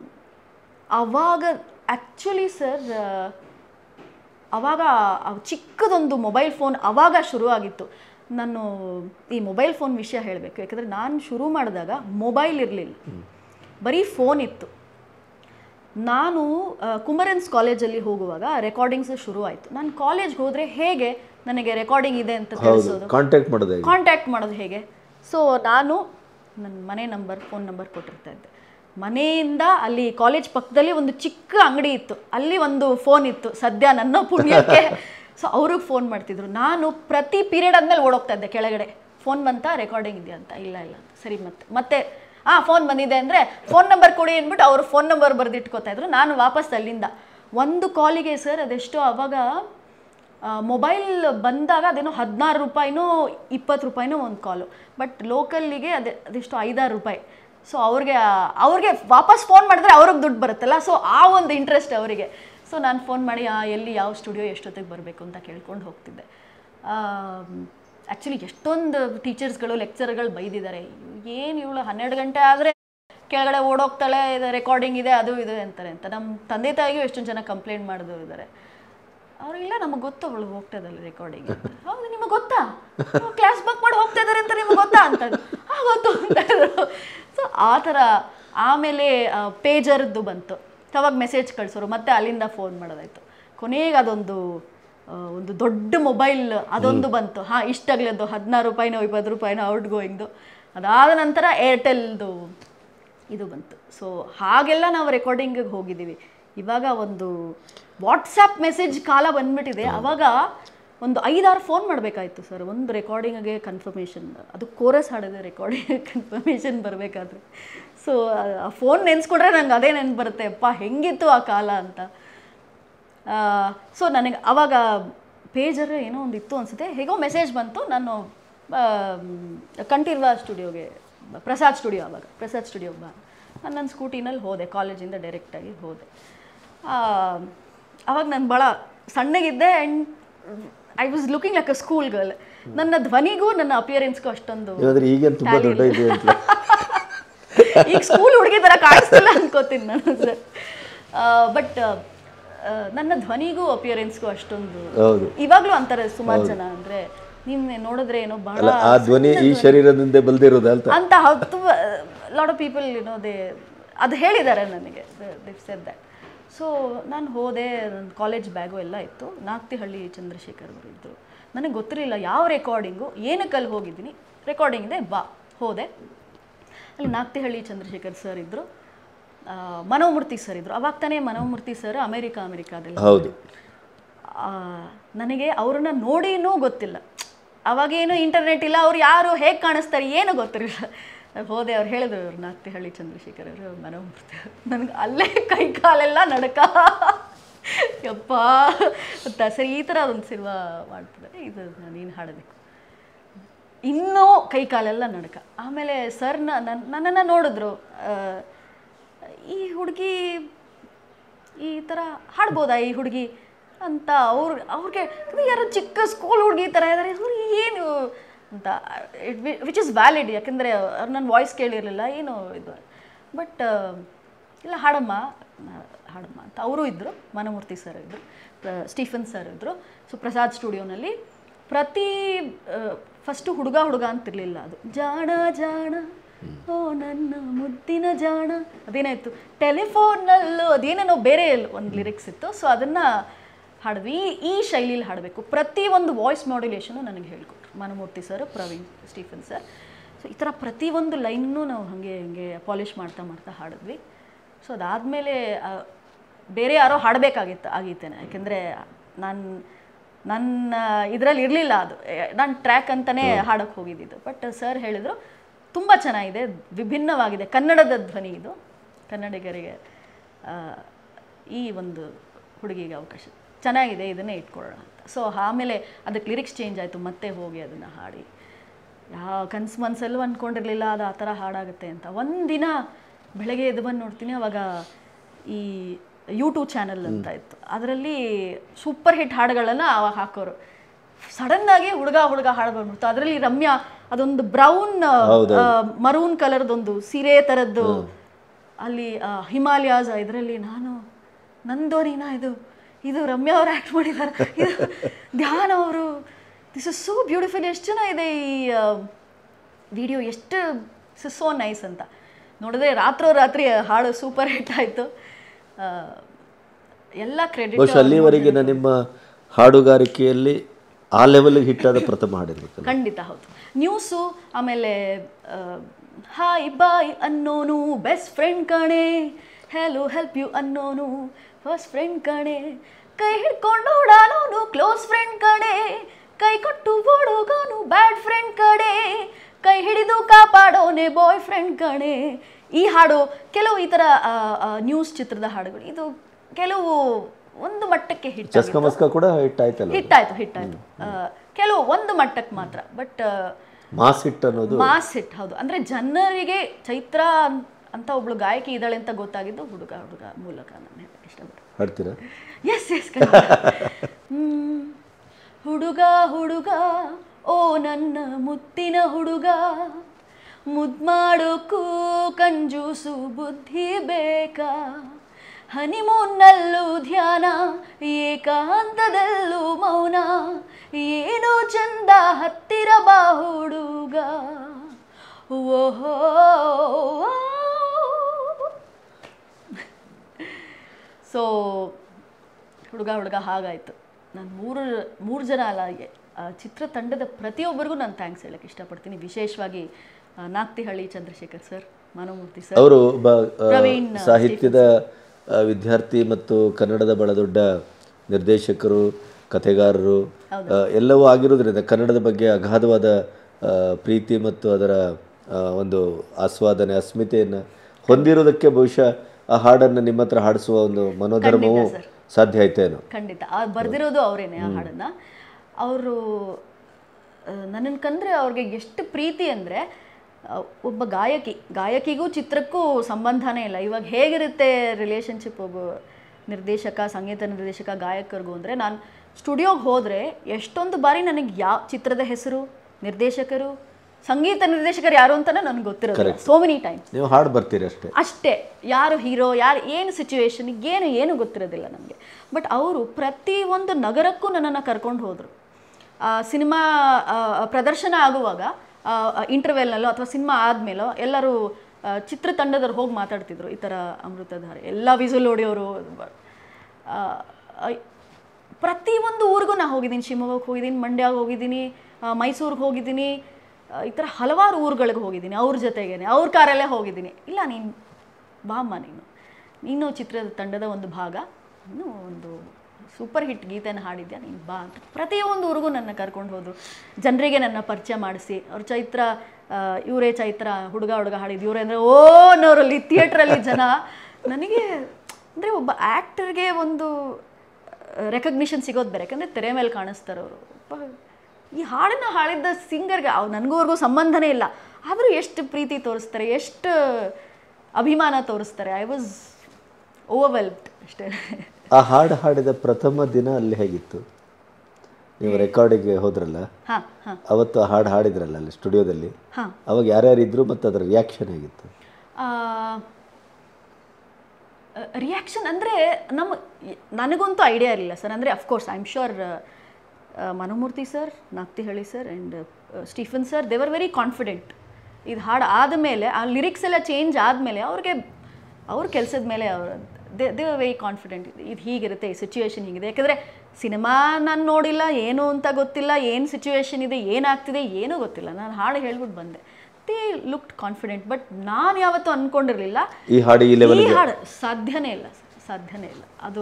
S1: ಆವಾಗ ಆ್ಯಕ್ಚುಲಿ ಸರ್ ಅವಾಗ ಆ ಚಿಕ್ಕದೊಂದು ಮೊಬೈಲ್ ಫೋನ್ ಅವಾಗ ಶುರುವಾಗಿತ್ತು ನಾನು ಈ ಮೊಬೈಲ್ ಫೋನ್ ವಿಷಯ ಹೇಳಬೇಕು ಯಾಕಂದರೆ ನಾನು ಶುರು ಮಾಡಿದಾಗ ಮೊಬೈಲ್ ಇರಲಿಲ್ಲ ಬರೀ ಫೋನ್ ಇತ್ತು ನಾನು ಆ, ಕುಮರನ್ಸ್ ಕಾಲೇಜಲ್ಲಿ ಹೋಗುವಾಗ ರೆಕಾರ್ಡಿಂಗ್ಸ್ ಶುರು ಆಯಿತು ನಾನು ಕಾಲೇಜ್ಗೆ ಹೋದರೆ ಹೇಗೆ ನನಗೆ ರೆಕಾರ್ಡಿಂಗ್ ಇದೆ ಅಂತ
S2: ಹೌದು
S1: ತಿಳಿಸೋದು
S2: ಕಾಂಟ್ಯಾಕ್ಟ್ ಮಾಡೋದು ಹೇಗೆ?
S1: ಕಾಂಟ್ಯಾಕ್ಟ್ ಮಾಡೋದು ಹೇಗೆ ಸೊ ನಾನು ನನ್ನ ಮನೆ ನಂಬರ್ ಫೋನ್ ನಂಬರ್ ಕೊಟ್ಟಿರ್ತಾ ಇದ್ದೆ ಮನೆಯಿಂದ ಅಲ್ಲಿ ಕಾಲೇಜ್ ಪಕ್ಕದಲ್ಲಿ ಒಂದು ಚಿಕ್ಕ ಅಂಗಡಿ ಇತ್ತು ಅಲ್ಲಿ ಒಂದು ಫೋನ್ ಇತ್ತು ಸದ್ಯ ನನ್ನ ಪುಣ್ಯಕ್ಕೆ ಸೊ ಅವ್ರಿಗೆ ಫೋನ್ ಮಾಡ್ತಿದ್ರು ನಾನು ಪ್ರತಿ ಪೀರಿಯಡ್ ಆದ್ಮೇಲೆ ಓಡೋಗ್ತಾ ಇದ್ದೆ ಕೆಳಗಡೆ ಫೋನ್ ಬಂತಾ ರೆಕಾರ್ಡಿಂಗ್ ಇದೆಯಾ ಅಂತ ಇಲ್ಲ ಇಲ್ಲ ಅಂತ ಸರಿ ಮತ್ತೆ ಮತ್ತೆ ಆ ಫೋನ್ ಬಂದಿದೆ ಅಂದರೆ ಫೋನ್ ನಂಬರ್ ಕೊಡಿ ಅಂದ್ಬಿಟ್ಟು ಅವರು ಫೋನ್ ನಂಬರ್ ಬರೆದಿಟ್ಕೋತಾ ಇದ್ರು ನಾನು ವಾಪಸ್ ಅಲ್ಲಿಂದ ಒಂದು ಕಾಲಿಗೆ ಸರ್ ಅದೆಷ್ಟೋ ಅವಾಗ ಮೊಬೈಲ್ ಬಂದಾಗ ಅದೇನೋ ಹದಿನಾರು ರೂಪಾಯಿನೋ ಇಪ್ಪತ್ತು ರೂಪಾಯಿನೋ ಒಂದು ಕಾಲು ಬಟ್ ಲೋಕಲ್ಲಿಗೆ ಅದೇ ಅದೆಷ್ಟು ಐದಾರು ರೂಪಾಯಿ ಸೊ ಅವ್ರಿಗೆ ಅವ್ರಿಗೆ ವಾಪಸ್ ಫೋನ್ ಮಾಡಿದ್ರೆ ಅವ್ರಿಗೆ ದುಡ್ಡು ಬರುತ್ತಲ್ಲ ಸೊ ಆ ಒಂದು ಇಂಟ್ರೆಸ್ಟ್ ಅವರಿಗೆ ಸೊ ನಾನು ಫೋನ್ ಮಾಡಿ ಆ, ಎಲ್ಲಿ ಯಾವ ಸ್ಟುಡಿಯೋ ಎಷ್ಟೊತ್ತಿಗೆ ಬರಬೇಕು ಅಂತ ಕೇಳ್ಕೊಂಡು ಹೋಗ್ತಿದ್ದೆ ಆ್ಯಕ್ಚುಲಿ ಎಷ್ಟೊಂದು ಟೀಚರ್ಸ್ಗಳು ಲೆಕ್ಚರ್ಗಳು ಬೈದಿದ್ದಾರೆ ಏನು ಇವಳು ಹನ್ನೆರಡು ಗಂಟೆ ಆದರೆ ಕೆಳಗಡೆ ಓಡೋಗ್ತಾಳೆ ಇದು ರೆಕಾರ್ಡಿಂಗ್ ಇದೆ ಅದು ಇದು ಅಂತಾರೆ ಅಂತ ನಮ್ಮ ತಂದೆ ತಾಯಿಗೂ ಎಷ್ಟೊಂದು ಜನ ಕಂಪ್ಲೇಂಟ್ ಮಾಡಿದವರು ಇದ್ದಾರೆ ಅವ್ರಿಲ್ಲ ನಮಗೆ ಗೊತ್ತು ಅವಳು ಹೋಗ್ತಾ ಇದ್ದಲ್ಲ ರೆಕಾರ್ಡಿಂಗ್ ಹೌದು ನಿಮಗೆ ಗೊತ್ತಾ ಕ್ಲಾಸ್ ಬಕ್ ಮಾಡಿ ಹೋಗ್ತಾ ಇದ್ದಾರೆ ಅಂತ ನಿಮ್ಗೆ ಗೊತ್ತಾ ಅಂತ ಆ ಗೊತ್ತು ಅಂತ ಸೊ ಆ ಥರ ಆಮೇಲೆ ಪೇಜರ್ದು ಬಂತು ಅವಾಗ ಮೆಸೇಜ್ ಕಳ್ಸೋರು ಮತ್ತೆ ಅಲ್ಲಿಂದ ಫೋನ್ ಮಾಡೋದಾಯ್ತು ಕೊನೆಗೆ ಅದೊಂದು ಆ, ಒಂದು ದೊಡ್ಡ ಮೊಬೈಲ್ ಅದೊಂದು ಬಂತು ಹಾಂ ಇಷ್ಟಾಗ್ಲದ್ದು ಹದಿನಾರು ರೂಪಾಯಿನೋ ಇಪ್ಪತ್ತು ರೂಪಾಯಿನೋ ಔಟ್ ಗೋಯಿಂಗ್ದು ಅದಾದ ನಂತರ ಏರ್ಟೆಲ್ದು ಇದು ಬಂತು ಸೊ ಹಾಗೆಲ್ಲ ನಾವು ರೆಕಾರ್ಡಿಂಗಿಗೆ ಹೋಗಿದ್ದೀವಿ ಇವಾಗ ಒಂದು ವಾಟ್ಸಪ್ ಮೆಸೇಜ್ ಕಾಲ ಬಂದ್ಬಿಟ್ಟಿದೆ ಅವಾಗ ಒಂದು ಐದಾರು ಫೋನ್ ಮಾಡಬೇಕಾಯ್ತು ಸರ್ ಒಂದು ರೆಕಾರ್ಡಿಂಗಿಗೆ ಕನ್ಫರ್ಮೇಷನ್ ಅದು ಕೋರಸ್ ಹಾಡಿದೆ ರೆಕಾರ್ಡಿಂಗ್ ಕನ್ಫರ್ಮೇಷನ್ ಬರಬೇಕಾದ್ರೆ ಸೊ ಆ ಫೋನ್ ನೆನೆಸ್ಕೊಂಡ್ರೆ ನಂಗೆ ಅದೇ ನೆನ್ಪು ಬರುತ್ತೆ ಅಪ್ಪ ಹೆಂಗಿತ್ತು ಆ ಕಾಲ ಅಂತ ಸೊ ನನಗೆ ಅವಾಗ ಪೇಜರ್ ಏನೋ ಒಂದು ಇತ್ತು ಅನಿಸುತ್ತೆ ಹೇಗೋ ಮೆಸೇಜ್ ಬಂತು ನಾನು ಆ, ಮ್, ಕಂಠೀರ್ವ ಸ್ಟುಡಿಯೋಗೆ ಪ್ರಸಾದ್ ಸ್ಟುಡಿಯೋ ಅವಾಗ ಪ್ರಸಾದ್ ಸ್ಟುಡಿಯೋ ಬಾ ನಾನು ನನ್ನ ಸ್ಕೂಟಿನಲ್ಲಿ ಹೋದೆ ಕಾಲೇಜಿಂದ ಡೈರೆಕ್ಟಾಗಿ ಹೋದೆ ಆ, ಅವಾಗ ನಾನು ಭಾಳ ಸಣ್ಣಗಿದ್ದೆ and I was looking like a school girl ನನ್ನ ಧ್ವನಿಗೂ ನನ್ನ ಅಪಿಯರೆನ್ಸ್ಗೂ ಅಷ್ಟೊಂದು
S2: ಇಲ್ಲಾಂದ್ರೆ ಈಗೇನು ತುಂಬ ದೊಡ್ಡ ಇದೆ ಅಂತ
S1: ಈಗ ಸ್ಕೂಲ್ ಹುಡುಗಿ ಥರ ಕಾಣಿಸ್ತಿಲ್ಲ ಅನ್ಕೋತೀನಿ ನಾನು ಸರ್ ಬಟ್ ನನ್ನ ಧ್ವನಿಗೂ ಅಪಿಯರೆನ್ಸ್ಗೂ ಅಷ್ಟೊಂದು
S2: ಹೌದು
S1: ಇವಾಗಲೂ ಅಂತಾರೆ ಸುಮಾರು ಜನ ಅಂದ್ರೆ ನೀವು ನೋಡಿದ್ರೆ ಏನೋ ಬಹಳ
S2: ಅಲ್ಲ ಆ ಧ್ವನಿ ಈ ಶರೀರದಿಂದ ಬಲ್ದಿರೋದ ಅಂತ
S1: ಅಂತ ಹತ್ತು ಲಾಟ್ ಆಫ್ ಪೀಪಲ್ ಏನೋ ದೇ ಅದು ಹೇಳಿದ್ದಾರೆ ನನಗೆ ದಿವ್ ಸೆಡ್ ದ್ಯಾಟ್ ಸೊ ನಾನು ಹೋದೆ ನನ್ನ ಕಾಲೇಜ್ ಬ್ಯಾಗು ಎಲ್ಲ ಇತ್ತು ನಾಗ್ತಿಹಳ್ಳಿ ಚಂದ್ರಶೇಖರ್ ಅವರು ಇದ್ದರು ನನಗೆ ಗೊತ್ತಿರಲಿಲ್ಲ ಯಾವ ರೆಕಾರ್ಡಿಂಗು ಏನಕ್ಕೆ ಅಲ್ಲಿ ಹೋಗಿದ್ದೀನಿ ರೆಕಾರ್ಡಿಂಗ್ ಇದೆ ಬಾ ಹೋದೆ ಅಲ್ಲಿ ನಾಗ್ತಿಹಳ್ಳಿ ಚಂದ್ರಶೇಖರ್ ಸರ್ ಇದ್ದರು ಮನೋಮೂರ್ತಿ ಸರ್ ಇದ್ದರು ಅವಾಗ ತಾನೇ ಮನೋಮೂರ್ತಿ ಸರ್ ಅಮೇರಿಕಾ ಅಮೇರಿಕಾದಲ್ಲಿ
S2: ಹೌದು
S1: ಆ, ನನಗೆ ಅವ್ರನ್ನ ನೋಡಿನೂ ಗೊತ್ತಿಲ್ಲ ಅವಾಗೇನು ಇಂಟರ್ನೆಟ್ ಇಲ್ಲ ಅವ್ರು ಯಾರು ಹೇಗೆ ಕಾಣಿಸ್ತಾರೆ ಏನು ಗೊತ್ತಿರಲಿಲ್ಲ ನಾನ್ ಹೋದೆ ಅವ್ರು ಹೇಳಿದ್ರು ಅವ್ರು ನಾಗ್ತಿಹಳ್ಳಿ ಚಂದ್ರಶೇಖರ್ ಅವರು ಮನೋಮೂರ್ತಿ ನನಗೆ ಅಲ್ಲೇ ಕೈ ಕಾಲೆಲ್ಲ ನಡಕ ಯಪ್ಪ ಅಂತ ಸರಿ ಈ ಥರ ಒಂದು ಸಿನಿಮಾ ಮಾಡ್ತಿದ್ದಾರೆ ಇದು ನೀನು ಹಾಡಬೇಕು ಇನ್ನೂ ಕೈ ಕಾಲೆಲ್ಲ ನಡಕ ಆಮೇಲೆ ಸರ್ನ ನನ್ನ ನನ್ನನ್ನು ನೋಡಿದ್ರು ಆ, ಈ ಹುಡುಗಿ ಈ ಥರ ಹಾಡ್ಬೋದಾ ಈ ಹುಡುಗಿ ಅಂತ ಅವ್ರು ಅವ್ರಿಗೆ ಇದು ಯಾರೋ ಚಿಕ್ಕ ಸ್ಕೂಲ್ ಹುಡುಗಿ ಥರ ಇದ್ದಾರೆ ಇವ್ರು ಏನು ಅಂತ ವಿಚ್ ಇಸ್ ವ್ಯಾಲಿಡ್ ಯಾಕೆಂದರೆ ಅವ್ರು ನನ್ನ ವಾಯ್ಸ್ ಕೇಳಿರಲಿಲ್ಲ ಏನು ಇದು ಬಟ್ ಇಲ್ಲ ಹಾಡಮ್ಮ ನಾ- ಹಾಡಮ್ಮ ಅಂತ ಅವರು ಇದ್ದರು ಮನಮೂರ್ತಿ ಸರ್ ಇದ್ದರು ಸ್ಟೀಫನ್ ಸರ್ ಇದ್ದರು ಸೊ ಪ್ರಸಾದ್ ಸ್ಟುಡಿಯೋನಲ್ಲಿ ಪ್ರತಿ ಫಸ್ಟು ಹುಡುಗ ಹುಡುಗ ಅಂತಿರಲಿಲ್ಲ ಅದು ಜಾಣ ಜಾಣ ಓ ನನ್ನ ಮುದ್ದಿನ ಜಾಣ ಅದೇನಾಯ್ತು ಟೆಲಿಫೋನ್ನಲ್ಲೂ ಅದೇನೇನೋ ಬೇರೆ ಒಂದು ಲಿರಿಕ್ಸ್ ಇತ್ತು ಸೊ ಅದನ್ನು ಹಾಡಿದ್ವಿ ಈ ಈ ಶೈಲಿಲಿ ಹಾಡಬೇಕು ಪ್ರತಿ ಒಂದು ವಾಯ್ಸ್ ಮಾಡ್ಯುಲೇಷನು ನನಗೆ ಹೇಳ್ಕೊಟ್ರು Manamurthy sir Praveen Stephen sir so ಈ ಥರ ಪ್ರತಿಯೊಂದು ಲೈನ್ನೂ ನಾವು ಹಾಗೆ ಹಾಗೆ ಪಾಲಿಷ್ ಮಾಡ್ತಾ ಮಾಡ್ತಾ ಹಾಡಿದ್ವಿ ಸೊ ಅದಾದಮೇಲೆ ಬೇರೆ ಯಾರೋ ಹಾಡಬೇಕಾಗಿತ್ತು ಆಗಿತ್ತೇನೆ ಯಾಕೆಂದರೆ ನಾನು ನನ್ನ ಇದರಲ್ಲಿ ಇರಲಿಲ್ಲ ಅದು ನಾನು ಟ್ರ್ಯಾಕ್ ಅಂತಲೇ ಹಾಡೋಕ್ಕೆ ಹೋಗಿದ್ದಿದ್ದು ಬಟ್ ಸರ್ ಹೇಳಿದರು ತುಂಬ ಚೆನ್ನಾಗಿದೆ ವಿಭಿನ್ನವಾಗಿದೆ ಕನ್ನಡದ ಧ್ವನಿ ಇದು ಕನ್ನಡಿಗರಿಗೆ ಆ, ಈ ಒಂದು ಹುಡುಗಿಗೆ ಅವಕಾಶ ಚೆನ್ನಾಗಿದೆ ಇದನ್ನೇ ಇಟ್ಕೊಳ್ಳೋಣ ಅಂತ ಸೊ ಆಮೇಲೆ ಅದಕ್ಕೆ ಲಿರಿಕ್ಸ್ ಚೇಂಜ್ ಆಯಿತು ಮತ್ತೆ ಹೋಗಿ ಅದನ್ನು ಹಾಡಿ ಯಾವ ಕನ್ಸು ಮನಸ್ಸಲ್ಲೂ ಅಂದ್ಕೊಂಡಿರಲಿಲ್ಲ ಅದು ಆ ಥರ ಹಾಡಾಗುತ್ತೆ ಅಂತ ಒಂದಿನ ಬೆಳಗ್ಗೆ ಎದ್ದು ಬಂದು ನೋಡ್ತೀನಿ ಅವಾಗ ಈ ಯೂಟ್ಯೂಬ್ ಚಾನಲ್ ಅಂತ ಇತ್ತು ಅದರಲ್ಲಿ ಸೂಪರ್ ಹಿಟ್ ಹಾಡುಗಳನ್ನು ಅವಾಗ ಹಾಕೋರು ಸಡನ್ನಾಗಿ ಹುಡುಗ ಹುಡುಗ ಹಾಡು ಬಂದ್ಬಿಡ್ತು ಅದರಲ್ಲಿ ರಮ್ಯಾ ಅದೊಂದು ಬ್ರೌನ್ ಮರೂನ್ ಕಲರ್ದೊಂದು ಸೀರೆ ಥರದ್ದು ಅಲ್ಲಿ ಹಿಮಾಲಯಾಸ್ ಇದರಲ್ಲಿ ನಾನು ನಂದೋರಿನ ಇದು ಇದು ರಮ್ಯಾ ಅವ್ರು ಆ್ಯಕ್ಟ್ ಮಾಡಿದ್ದಾರೆ ಇದು ಧ್ಯಾನ್ ಅವರು ದಿಸ್ ಇಸ್ ಸೋ ಬ್ಯೂಟಿಫುಲ್ ಎಷ್ಟು ಚೆನ್ನಾಗಿದೆ ಈ ವಿಡಿಯೋ ಎಷ್ಟು ಸೋ ನೈಸ್ ಅಂತ ನೋಡಿದ್ರೆ ರಾತ್ರೋ ರಾತ್ರಿ ಹಾಡು ಸೂಪರ್ ಹಿಟ್ ಆಯಿತು ಎಲ್ಲ ಕ್ರೆಡಿಟ್
S2: ಬಹುಶಃ ಅಲ್ಲಿವರೆಗಿನ ನಿಮ್ಮ ಹಾಡುಗಾರಿಕೆಯಲ್ಲಿ ಆ ಲೆವೆಲ್ಗೆ ಹಿಟ್ಟಾದ ಪ್ರಥಮ ಹಾಡಿರ್ಬೇಕಲ್ಲ
S1: ಖಂಡಿತ ಹೌದು ನ್ಯೂಸು ಆಮೇಲೆ ಹಾಯ್ ಬಾಯ್ ಅನ್ನೋನು ಬೆಸ್ಟ್ ಫ್ರೆಂಡ್ ಕಣೆ ಹಲೋ ಹೆಲ್ಪ್ ಯು ಅನ್ನೋನು ಫಸ್ಟ್ ಫ್ರೆಂಡ್ ಕಣೆ ಕೈ ಹಿಡ್ಕೊಂಡು ಓಡಾಡೋನು ಕ್ಲೋಸ್ ಫ್ರೆಂಡ್ ಕಣೆ ಕೈ ಕೊಟ್ಟು ಓಡೋಗೋನು ಬ್ಯಾಡ್ ಫ್ರೆಂಡ್ ಕಡೆ ಕೈ ಹಿಡಿದು ಕಾಪಾಡೋನೆ ಬಾಯ್ ಫ್ರೆಂಡ್ ಕಣೆ ಈ ಹಾಡು ಕೆಲವು ಈ ಥರ ನ್ಯೂಸ್ ಚಿತ್ರದ ಹಾಡುಗಳು ಇದು ಕೆಲವು ಒಂದು ಮಟ್ಟಕ್ಕೆ ಹಿಟ್
S2: ಚಸ್ಕ ಮಸ್ಕ ಕೂಡ ಹಿಟ್ ಆಯ್ತಲ್ಲ
S1: ಹಿಟ್ ಆಯ್ತು ಹಿಟ್ ಆಯ್ತು ಆ, ಕೆಲವು ಒಂದು ಮಟ್ಟಕ್ಕೆ ಮಾತ್ರ ಬಟ್
S2: ಮಾಸ್ ಹಿಟ್ ಅನ್ನೋದು
S1: ಮಾಸ್ ಹಿಟ್ ಹೌದು ಅಂದ್ರೆ ಜನರಿಗೆ ಚೈತ್ರ ಅನ್- ಅಂತ ಒಬ್ಳು ಗಾಯಕಿ ಇದ್ದಾಳೆ ಅಂತ ಗೊತ್ತಾಗಿದ್ದು ಹುಡುಗ ಹುಡುಗ ಮೂಲಕ ನಾನು ಹೇಳಕ್ಕೆ ಇಷ್ಟಪಡ್ತೀನಿ
S2: ಹಾಡ್ತೀರಾ
S1: ಎಸ್ ಎಸ್ ಹುಡುಗ ಹುಡುಗ ಓ ನನ್ನ ಮುತ್ತಿನ ಹುಡುಗ ಮುದ್ ಮಾಡೋಕ್ಕೂ ಕಂಜೂಸು ಬುದ್ಧಿ ಬೇಕಾ ಹನಿಮೂನ್ನಲ್ಲೂ ಧ್ಯಾನ ಏಕಾಂತದಲ್ಲೂ ಮೌನ ಏನೋ ಚಂದ ಹತ್ತಿರ ಬಾ ಹುಡುಗ ಓಹೋ ಸೊ ಹುಡುಗ ಹುಡುಗ ಹಾಗಾಯಿತು ನಾನು ಮೂರು ಮೂರು ಜನ ಅಲ್ಲ ಎ- ಆ ಚಿತ್ರತಂಡದ ಪ್ರತಿಯೊಬ್ಬರಿಗೂ ನಾನು ಥ್ಯಾಂಕ್ಸ್ ಹೇಳಕ್ಕೆ ಇಷ್ಟಪಡ್ತೀನಿ ವಿಶೇಷವಾಗಿ ಆ, ನಾಕ್ತಿಹಳ್ಳಿ ಚಂದ್ರಶೇಖರ್ ಸರ್ ಮನೋಮೂರ್ತಿ ಸರ್
S2: ಅವರು ಒಬ್ಬ ಆ,
S1: ಪ್ರವೀಣ್
S2: ಸಾಹಿತ್ಯದ ಆ, ವಿದ್ಯಾರ್ಥಿ ಮತ್ತು ಕನ್ನಡದ ಬಹಳ ದೊಡ್ಡ ನಿರ್ದೇಶಕರು ಕಥೆಗಾರರು ಆ, ಎಲ್ಲವೂ ಆಗಿರೋದ್ರಿಂದ ಕನ್ನಡದ ಬಗ್ಗೆ ಅಗಾಧವಾದ ಆ, ಪ್ರೀತಿ ಮತ್ತು ಅದರ ಆ, ಒಂದು ಆಸ್ವಾದನೆ ಅಸ್ಮಿತೆಯನ್ನು ಹೊಂದಿರೋದಕ್ಕೆ ಬಹುಶಃ ಆ ಹಾಡನ್ನು ನಿಮ್ಮ ಹತ್ರ ಹಾಡಿಸುವ ಒಂದು ಮನೋಧರ್ಮವು ಸಾಧ್ಯ ಆಯ್ತೇನೋ
S1: ಖಂಡಿತ ಆ ಬರ್ದಿರೋದು ಅವರೇನೆ ಆ ಹಾಡನ್ನ ಅವರು ನನ್ನನ್ನು ಕಂಡ್ರೆ ಅವ್ರಿಗೆ ಎಷ್ಟು ಪ್ರೀತಿ ಅಂದರೆ ಒಬ್ಬ ಗಾಯಕಿ ಗಾಯಕಿಗೂ ಚಿತ್ರಕ್ಕೂ ಸಂಬಂಧನೇ ಇಲ್ಲ ಇವಾಗ ಹೇಗಿರುತ್ತೆ ರಿಲೇಷನ್ಶಿಪ್ ಒಬ್ಬ ನಿರ್ದೇಶಕ ಸಂಗೀತ ನಿರ್ದೇಶಕ ಗಾಯಕರಿಗೂ ಅಂದರೆ ನಾನು ಸ್ಟುಡಿಯೋಗೆ ಹೋದರೆ ಎಷ್ಟೊಂದು ಬಾರಿ ನನಗೆ ಯಾವ ಚಿತ್ರದ ಹೆಸರು ನಿರ್ದೇಶಕರು ಸಂಗೀತ ನಿರ್ದೇಶಕರು ಯಾರು ಅಂತಲೇ ನನಗೆ ಗೊತ್ತಿರೋದಿಲ್ಲ ಸೋ ಮೆನಿ ಟೈಮ್ಸ್
S2: ನೀವು ಹಾಡು ಬರ್ತೀರಿ ಅಷ್ಟೇ
S1: ಅಷ್ಟೇ ಯಾರು ಹೀರೋ ಯಾರು ಏನು ಸಿಚುವೇಶನ್ ಏನು ಏನು ಗೊತ್ತಿರೋದಿಲ್ಲ ನನಗೆ ಬಟ್ ಅವರು ಪ್ರತಿಯೊಂದು ನಗರಕ್ಕೂ ನನ್ನನ್ನು ಕರ್ಕೊಂಡು ಹೋದರು ಸಿನಿಮಾ ಪ್ರದರ್ಶನ ಆಗುವಾಗ ಇಂಟರ್ವೆಲ್ನಲ್ಲೋ ಅಥವಾ ಸಿನಿಮಾ ಆದಮೇಲೋ ಎಲ್ಲರೂ ಆ, ಚಿತ್ರತಂಡದವ್ರು ಹೋಗಿ ಮಾತಾಡ್ತಿದ್ರು ಈ ಥರ ಅಮೃತಧಾರೆ ಎಲ್ಲ ವಿಸುಲ್ ಹೊಡೆಯೋರು ಆ, ಆ, ಪ್ರತಿಯೊಂದು ಊರಿಗೂ ನಾನು ಹೋಗಿದ್ದೀನಿ ಶಿವಮೊಗ್ಗಕ್ಕೆ ಹೋಗಿದ್ದೀನಿ ಮಂಡ್ಯಗೆ ಹೋಗಿದ್ದೀನಿ ಮೈಸೂರಿಗೆ ಹೋಗಿದ್ದೀನಿ ಆ, ಈ ಥರ ಹಲವಾರು ಊರುಗಳಿಗೆ ಹೋಗಿದ್ದೀನಿ ಅವ್ರ ಜೊತೆಗೇನೆ ಅವ್ರ ಕಾರಲ್ಲೇ ಹೋಗಿದ್ದೀನಿ ಇಲ್ಲ ನೀನು ಬಾಮ್ಮ ನೀನು ನೀನು ಚಿತ್ರದ ತಂಡದ ಒಂದು ಭಾಗ ನೀನು ಒಂದು ಸೂಪರ್ ಹಿಟ್ ಗೀತೆನ ಹಾಡಿದ್ಯಾ ನೀನು ಬಾ ಅಂತ ಪ್ರತಿಯೊಂದು ಊರಿಗೂ ನನ್ನ ಕರ್ಕೊಂಡು ಹೋದರು ಜನರಿಗೆ ನನ್ನ ಪರಿಚಯ ಮಾಡಿಸಿ ಅವ್ರ ಚೈತ್ರ ಆ, ಇವರೇ ಚೈತ್ರ ಹುಡುಗ ಹುಡುಗ ಹಾಡಿದ್ದು ಇವರೇ ಅಂದರೆ ಓ ಅನ್ನೋರಲ್ಲಿ ಥಿಯೇಟ್ರಲ್ಲಿ ಜನ ನನಗೆ ಅಂದರೆ ಒಬ್ಬ ಆ್ಯಕ್ಟರ್ಗೆ ಒಂದು ರೆಕಗ್ನಿಷನ್ ಸಿಗೋದು ಬೇರೆ ಯಾಕಂದರೆ ತೆರೆ ಮೇಲೆ ಕಾಣಿಸ್ತಾರೆ ಅವರು ಈ ಹಾಡನ್ನು ಹಾಡಿದ್ದ ಸಿಂಗರ್ಗೆ ಅವ್ ನನಗೂ ಅವ್ರಿಗೂ ಸಂಬಂಧನೇ ಇಲ್ಲ ಆದರೂ ಎಷ್ಟು ಪ್ರೀತಿ ತೋರಿಸ್ತಾರೆ ಎಷ್ಟು ಅಭಿಮಾನ ತೋರಿಸ್ತಾರೆ ಐ ವಾಸ್ ಓವರ್ವೆಲ್ಡ್ ಅಷ್ಟೇ
S2: ಆ ಹಾಡು ಹಾಡಿದ ಪ್ರಥಮ ದಿನ ಅಲ್ಲಿ ಹೇಗಿತ್ತು ನೀವು ರೆಕಾರ್ಡಿಗೆ ಹೋದ್ರಲ್ಲ
S1: ಹಾಂ ಹಾಂ
S2: ಅವತ್ತು ಆ ಹಾಡು ಹಾಡಿದ್ರಲ್ಲ ಅಲ್ಲಿ ಸ್ಟುಡಿಯೋದಲ್ಲಿ
S1: ಹಾಂ
S2: ಅವಾಗ ಯಾರ್ಯಾರು ಇದ್ರು ಮತ್ತು ಅದರ ರಿಯಾಕ್ಷನ್ ಹೇಗಿತ್ತು
S1: ರಿಯಾಕ್ಷನ್ ಅಂದರೆ ನಮ್ಮ ನನಗಂತೂ ಐಡಿಯಾ ಇರಲಿಲ್ಲ ಸರ್ ಅಂದರೆ of course I am sure Manomurthy sir Nagathihalli sir and Stephen sir they were very confident ಇದು ಹಾಡು ಆದಮೇಲೆ ಆ ಲಿರಿಕ್ಸ್ ಎಲ್ಲ ಚೇಂಜ್ ಆದಮೇಲೆ ಅವ್ರಿಗೆ ಅವ್ರ ಕೆಲಸದ ಮೇಲೆ ಅವರು ದೇ ದೇ ವೆರಿ ಕಾನ್ಫಿಡೆಂಟ್ ಇದು ಹೀಗಿರುತ್ತೆ ಈ ಸಿಚುವೇಶನ್ ಹೀಗಿದೆ ಯಾಕಂದರೆ ಸಿನಿಮಾ ನಾನು ನೋಡಿಲ್ಲ ಏನು ಅಂತ ಗೊತ್ತಿಲ್ಲ ಏನು ಸಿಚುವೇಶನ್ ಇದೆ ಏನಾಗ್ತಿದೆ ಏನೂ ಗೊತ್ತಿಲ್ಲ ನಾನು ಹಾಡು ಹೇಳ್ಬಿಟ್ಟು ಬಂದೆ ದೇ ಲುಕ್ಡ್ ಕಾನ್ಫಿಡೆಂಟ್ ಬಟ್ ನಾನು ಯಾವತ್ತೂ ಅಂದ್ಕೊಂಡಿರಲಿಲ್ಲ
S2: ಈ ಹಾಡು ಈ ಲೆವೆಲ್
S1: ಈ ಹಾಡು ಸಾಧ್ಯನೇ ಇಲ್ಲ ಸರ್ ಸಾಧ್ಯನೇ ಇಲ್ಲ ಅದು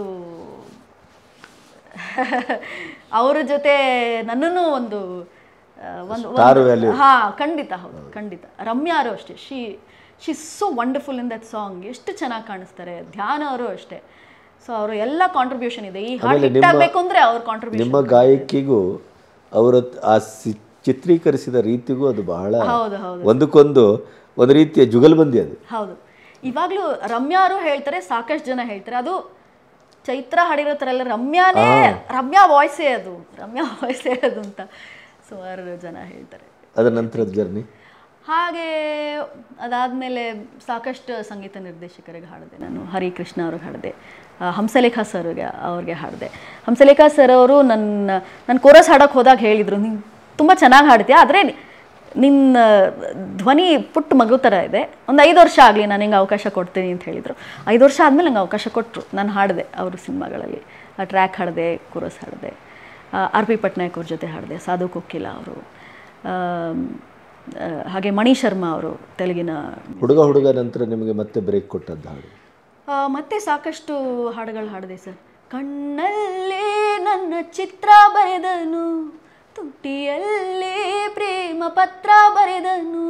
S1: ಅವರ ಜೊತೆ ನನ್ನನ್ನು ಒಂದು ಆ, ಒಂದು
S2: Star value.
S1: ಹಾ ಖಂಡಿತ ಹೌದು ಖಂಡಿತ ರಮ್ಯಾರು ಅಷ್ಟೇ she she so wonderful in that song ಎಷ್ಟು ಚೆನ್ನಾಗಿ ಕಾಣಿಸ್ತಾರೆ ಧ್ಯಾನ ಅವರು ಅಷ್ಟೇ ಸೊ ಅವರು ಎಲ್ಲ ಕಾಂಟ್ರಿಬ್ಯೂಷನ್ ಇದೆ ಈ ಹಾಡು
S2: ಆಮೇಲೆ
S1: ಹಿಟ್
S2: ನಿಮ್ಮ-
S1: ಆಗ್ಬೇಕು ಅಂದ್ರೆ ಅವ್ರ ಕಾಂಟ್ರಿಬ್ಯೂಷನ್
S2: ನಿಮ್ಮ ಗಾಯಕಿಗೂ ಅವರ ಆ ಸಿ- ಚಿತ್ರೀಕರಿಸಿದ ರೀತಿಗೂ ಅದು ಬಹಳ
S1: ಹೌದು ಹೌದು
S2: ಒಂದಕ್ಕೊಂದು ಒಂದು ರೀತಿಯ ಜುಗಲ್ಬಂದಿ ಅದು
S1: ಹೌದು ಇವಾಗಲೂ ರಮ್ಯಾರು ಹೇಳ್ತಾರೆ ಸಾಕಷ್ಟು ಜನ ಹೇಳ್ತಾರೆ ಅದು ಚೈತ್ರ ಹಾಡಿರೋ ಥರ ಎಲ್ಲ ರಮ್ಯಾನೇ ರಮ್ಯಾ ವಾಯ್ಸೇ ಅದು ರಮ್ಯಾ ವಾಯ್ಸೇ ಅದು ಅಂತ ಸುಮಾರು ಜನ ಹೇಳ್ತಾರೆ
S2: ಅದರ ನಂತರದ ಜರ್ನಿ
S1: ಹಾಗೆ ಅದಾದಮೇಲೆ ಸಾಕಷ್ಟು ಸಂಗೀತ ನಿರ್ದೇಶಕರಿಗೆ ಹಾಡಿದೆ ನಾನು ಹರಿಕೃಷ್ಣ ಅವ್ರಿಗೆ ಹಾಡಿದೆ ಆ, ಹಂಸಲೇಖ ಸರ್ಗೆ ಅವ್ರಿಗೆ ಹಾಡಿದೆ ಹಂಸಲೇಖ ಸರ್ ಅವರು ನನ್ನ ನನ್ನ ಕೋರಸ್ ಹಾಡೋಕ್ಕೆ ಹೋದಾಗ ಹೇಳಿದರು ನೀನು ತುಂಬ ಚೆನ್ನಾಗಿ ಹಾಡ್ತೀಯ ಆದರೆ ನಿನ್ನ ಧ್ವನಿ ಪುಟ್ಟ ಮಗು ಥರ ಇದೆ ಒಂದು ಐದು ವರ್ಷ ಆಗಲಿ ನಾನು ಹಿಂಗೆ ಅವಕಾಶ ಕೊಡ್ತೀನಿ ಅಂತ ಹೇಳಿದರು ಐದು ವರ್ಷ ಆದಮೇಲೆ ನಂಗೆ ಅವಕಾಶ ಕೊಟ್ಟರು ನಾನು ಹಾಡಿದೆ ಅವ್ರ ಸಿನಿಮಾಗಳಲ್ಲಿ ಆ ಟ್ರ್ಯಾಕ್ ಹಾಡಿದೆ ಕೋರಸ್ ಹಾಡಿದೆ ಆರ್ ಪಿ ಪಟ್ನಾಯಕ್ ಅವ್ರ ಜೊತೆ ಹಾಡಿದೆ ಸಾಧು ಕೊಕ್ಕಿಲ ಅವರು ಹಾಗೆ ಮಣಿ ಶರ್ಮಾ ಅವರು ತೆಲುಗಿನ
S2: ಹುಡುಗ ಹುಡುಗ ನಂತರ ನಿಮಗೆ ಮತ್ತೆ ಬ್ರೇಕ್ ಕೊಟ್ಟದ್ದು ಹಾಡು
S1: ಆ, ಮತ್ತೆ ಸಾಕಷ್ಟು ಹಾಡುಗಳು ಹಾಡಿದೆ ಸರ್ ಕಣ್ಣಲ್ಲೇ ನನ್ನ ಚಿತ್ರ ಬರೆದನು ತುಟಿಯಲ್ಲೇ ಪ್ರೇಮ ಪತ್ರ ಬರೆದನು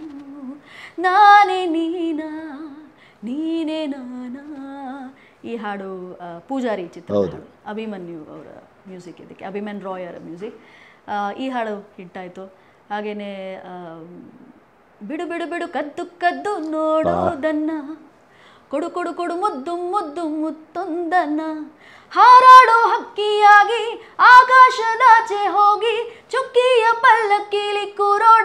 S1: ನಾನೇ ನೀನಾ ನೀನೇ ನಾನಾ ಈ ಹಾಡು ಆ, ಪೂಜಾರಿ ಚಿತ್ರ ಹಾಡು ಅಭಿಮನ್ಯು ಅವರ ಮ್ಯೂಸಿಕ್ ಇದಕ್ಕೆ ಅಭಿಮನ್ ರಾಯ್ ಅವರ ಮ್ಯೂಸಿಕ್ ಈ ಹಾಡು ಹಿಟ್ಟಾಯಿತು ಹಾಗೆಯೇ ಬಿಡು ಬಿಡು ಬಿಡು ಕದ್ದು ಕದ್ದು ನೋಡೋದನ್ನ ಕೊಡು ಕೊಡು ಕೊಡು ಮುದ್ದು ಮುದ್ದು ಮುತ್ತೊಂದನ್ನ ಹಾರಾಡೋ ಹಕ್ಕಿಯಾಗಿ ಆಕಾಶದಾಚೆ ಹೋಗಿ ಚುಕ್ಕಿಯ ಪಲ್ಲಕ್ಕಿಲಿ ಕೂರೋಣ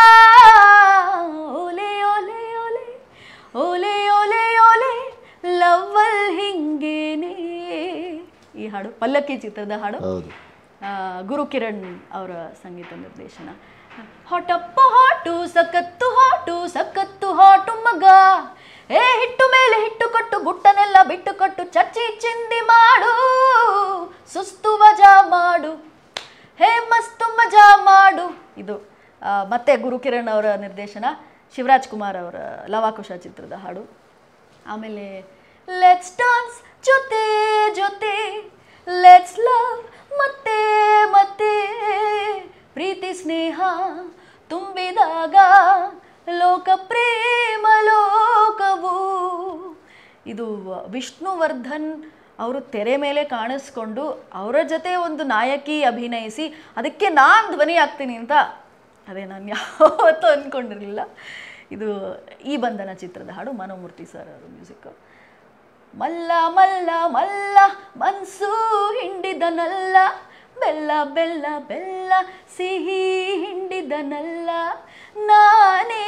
S1: ಓಲೆ ಓಲೆ ಓಲೆ ಓಲೆ ಓಲೆ ಓಲೆ ಲವ್ವಲ್ ಹಿಂಗೇನೆ ಈ ಹಾಡು ಪಲ್ಲಕ್ಕಿ ಚಿತ್ರದ ಹಾಡು
S2: ಹೌದು
S1: ಆ, ಗುರು ಕಿರಣ್ ಅವರ ಸಂಗೀತ ನಿರ್ದೇಶನ ಹಾಟಪ್ಪ ಹಾಟು ಸಖತ್ತು ಹಾಟು ಸಖತ್ತು ಹಾಟು ಮಗ ಏ ಹಿಟ್ಟು ಮೇಲೆ ಹಿಟ್ಟು ಕೊಟ್ಟು ಗುಟ್ಟನೆಲ್ಲ ಬಿಟ್ಟು ಕೊಟ್ಟು ಚಚ್ಚಿ ಚಿಂದಿ ಮಾಡು ಸುಸ್ತು ವಜಾ ಮಾಡು ಹೇ ಮಸ್ತು ಮಜಾ ಮಾಡು ಇದು ಆ, ಮತ್ತೆ ಗುರುಕಿರಣ್ ಅವರ ನಿರ್ದೇಶನ ಶಿವರಾಜ್ ಕುಮಾರ್ ಅವರ ಲವಾಕುಶ ಚಿತ್ರದ ಹಾಡು ಆಮೇಲೆ ಲೆಟ್ಸ್ ಡಾನ್ಸ್ ಜೊತೆ ಜೊತೆ ಲೆಟ್ಸ್ ಲವ್ ಮತ್ತೆ ಮತ್ತೆ ಪ್ರೀತಿ ಸ್ನೇಹ ತುಂಬಿದಾಗ ಲೋಕ ಪ್ರೇಮ ಲೋಕವು ಇದು ವಿಷ್ಣುವರ್ಧನ್ ಅವರು ತೆರೆ ಮೇಲೆ ಕಾಣಿಸ್ಕೊಂಡು ಅವರ ಜೊತೆ ಒಂದು ನಾಯಕಿ ಅಭಿನಯಿಸಿ ಅದಕ್ಕೆ ನಾನು ಧ್ವನಿ ಆಗ್ತೀನಿ ಅಂತ ಅದೇ ನಾನು ಯಾವತ್ತೂ ಅಂದ್ಕೊಂಡಿರಲಿಲ್ಲ ಇದು ಈ ಬಂಧನ ಚಿತ್ರದ ಹಾಡು ಮನೋಮೂರ್ತಿ ಸರ್ ಅವರು ಮ್ಯೂಸಿಕ್ ಮಲ್ಲ ಮಲ್ಲ ಮಲ್ಲ ಮನ್ಸು ಹಿಂಡಿದನಲ್ಲ ಬೆಲ್ಲ ಬೆಲ್ಲ ಬೆಲ್ಲ ಸಿಹಿ ಹಿಂಡಿದನಲ್ಲ ನಾನೇ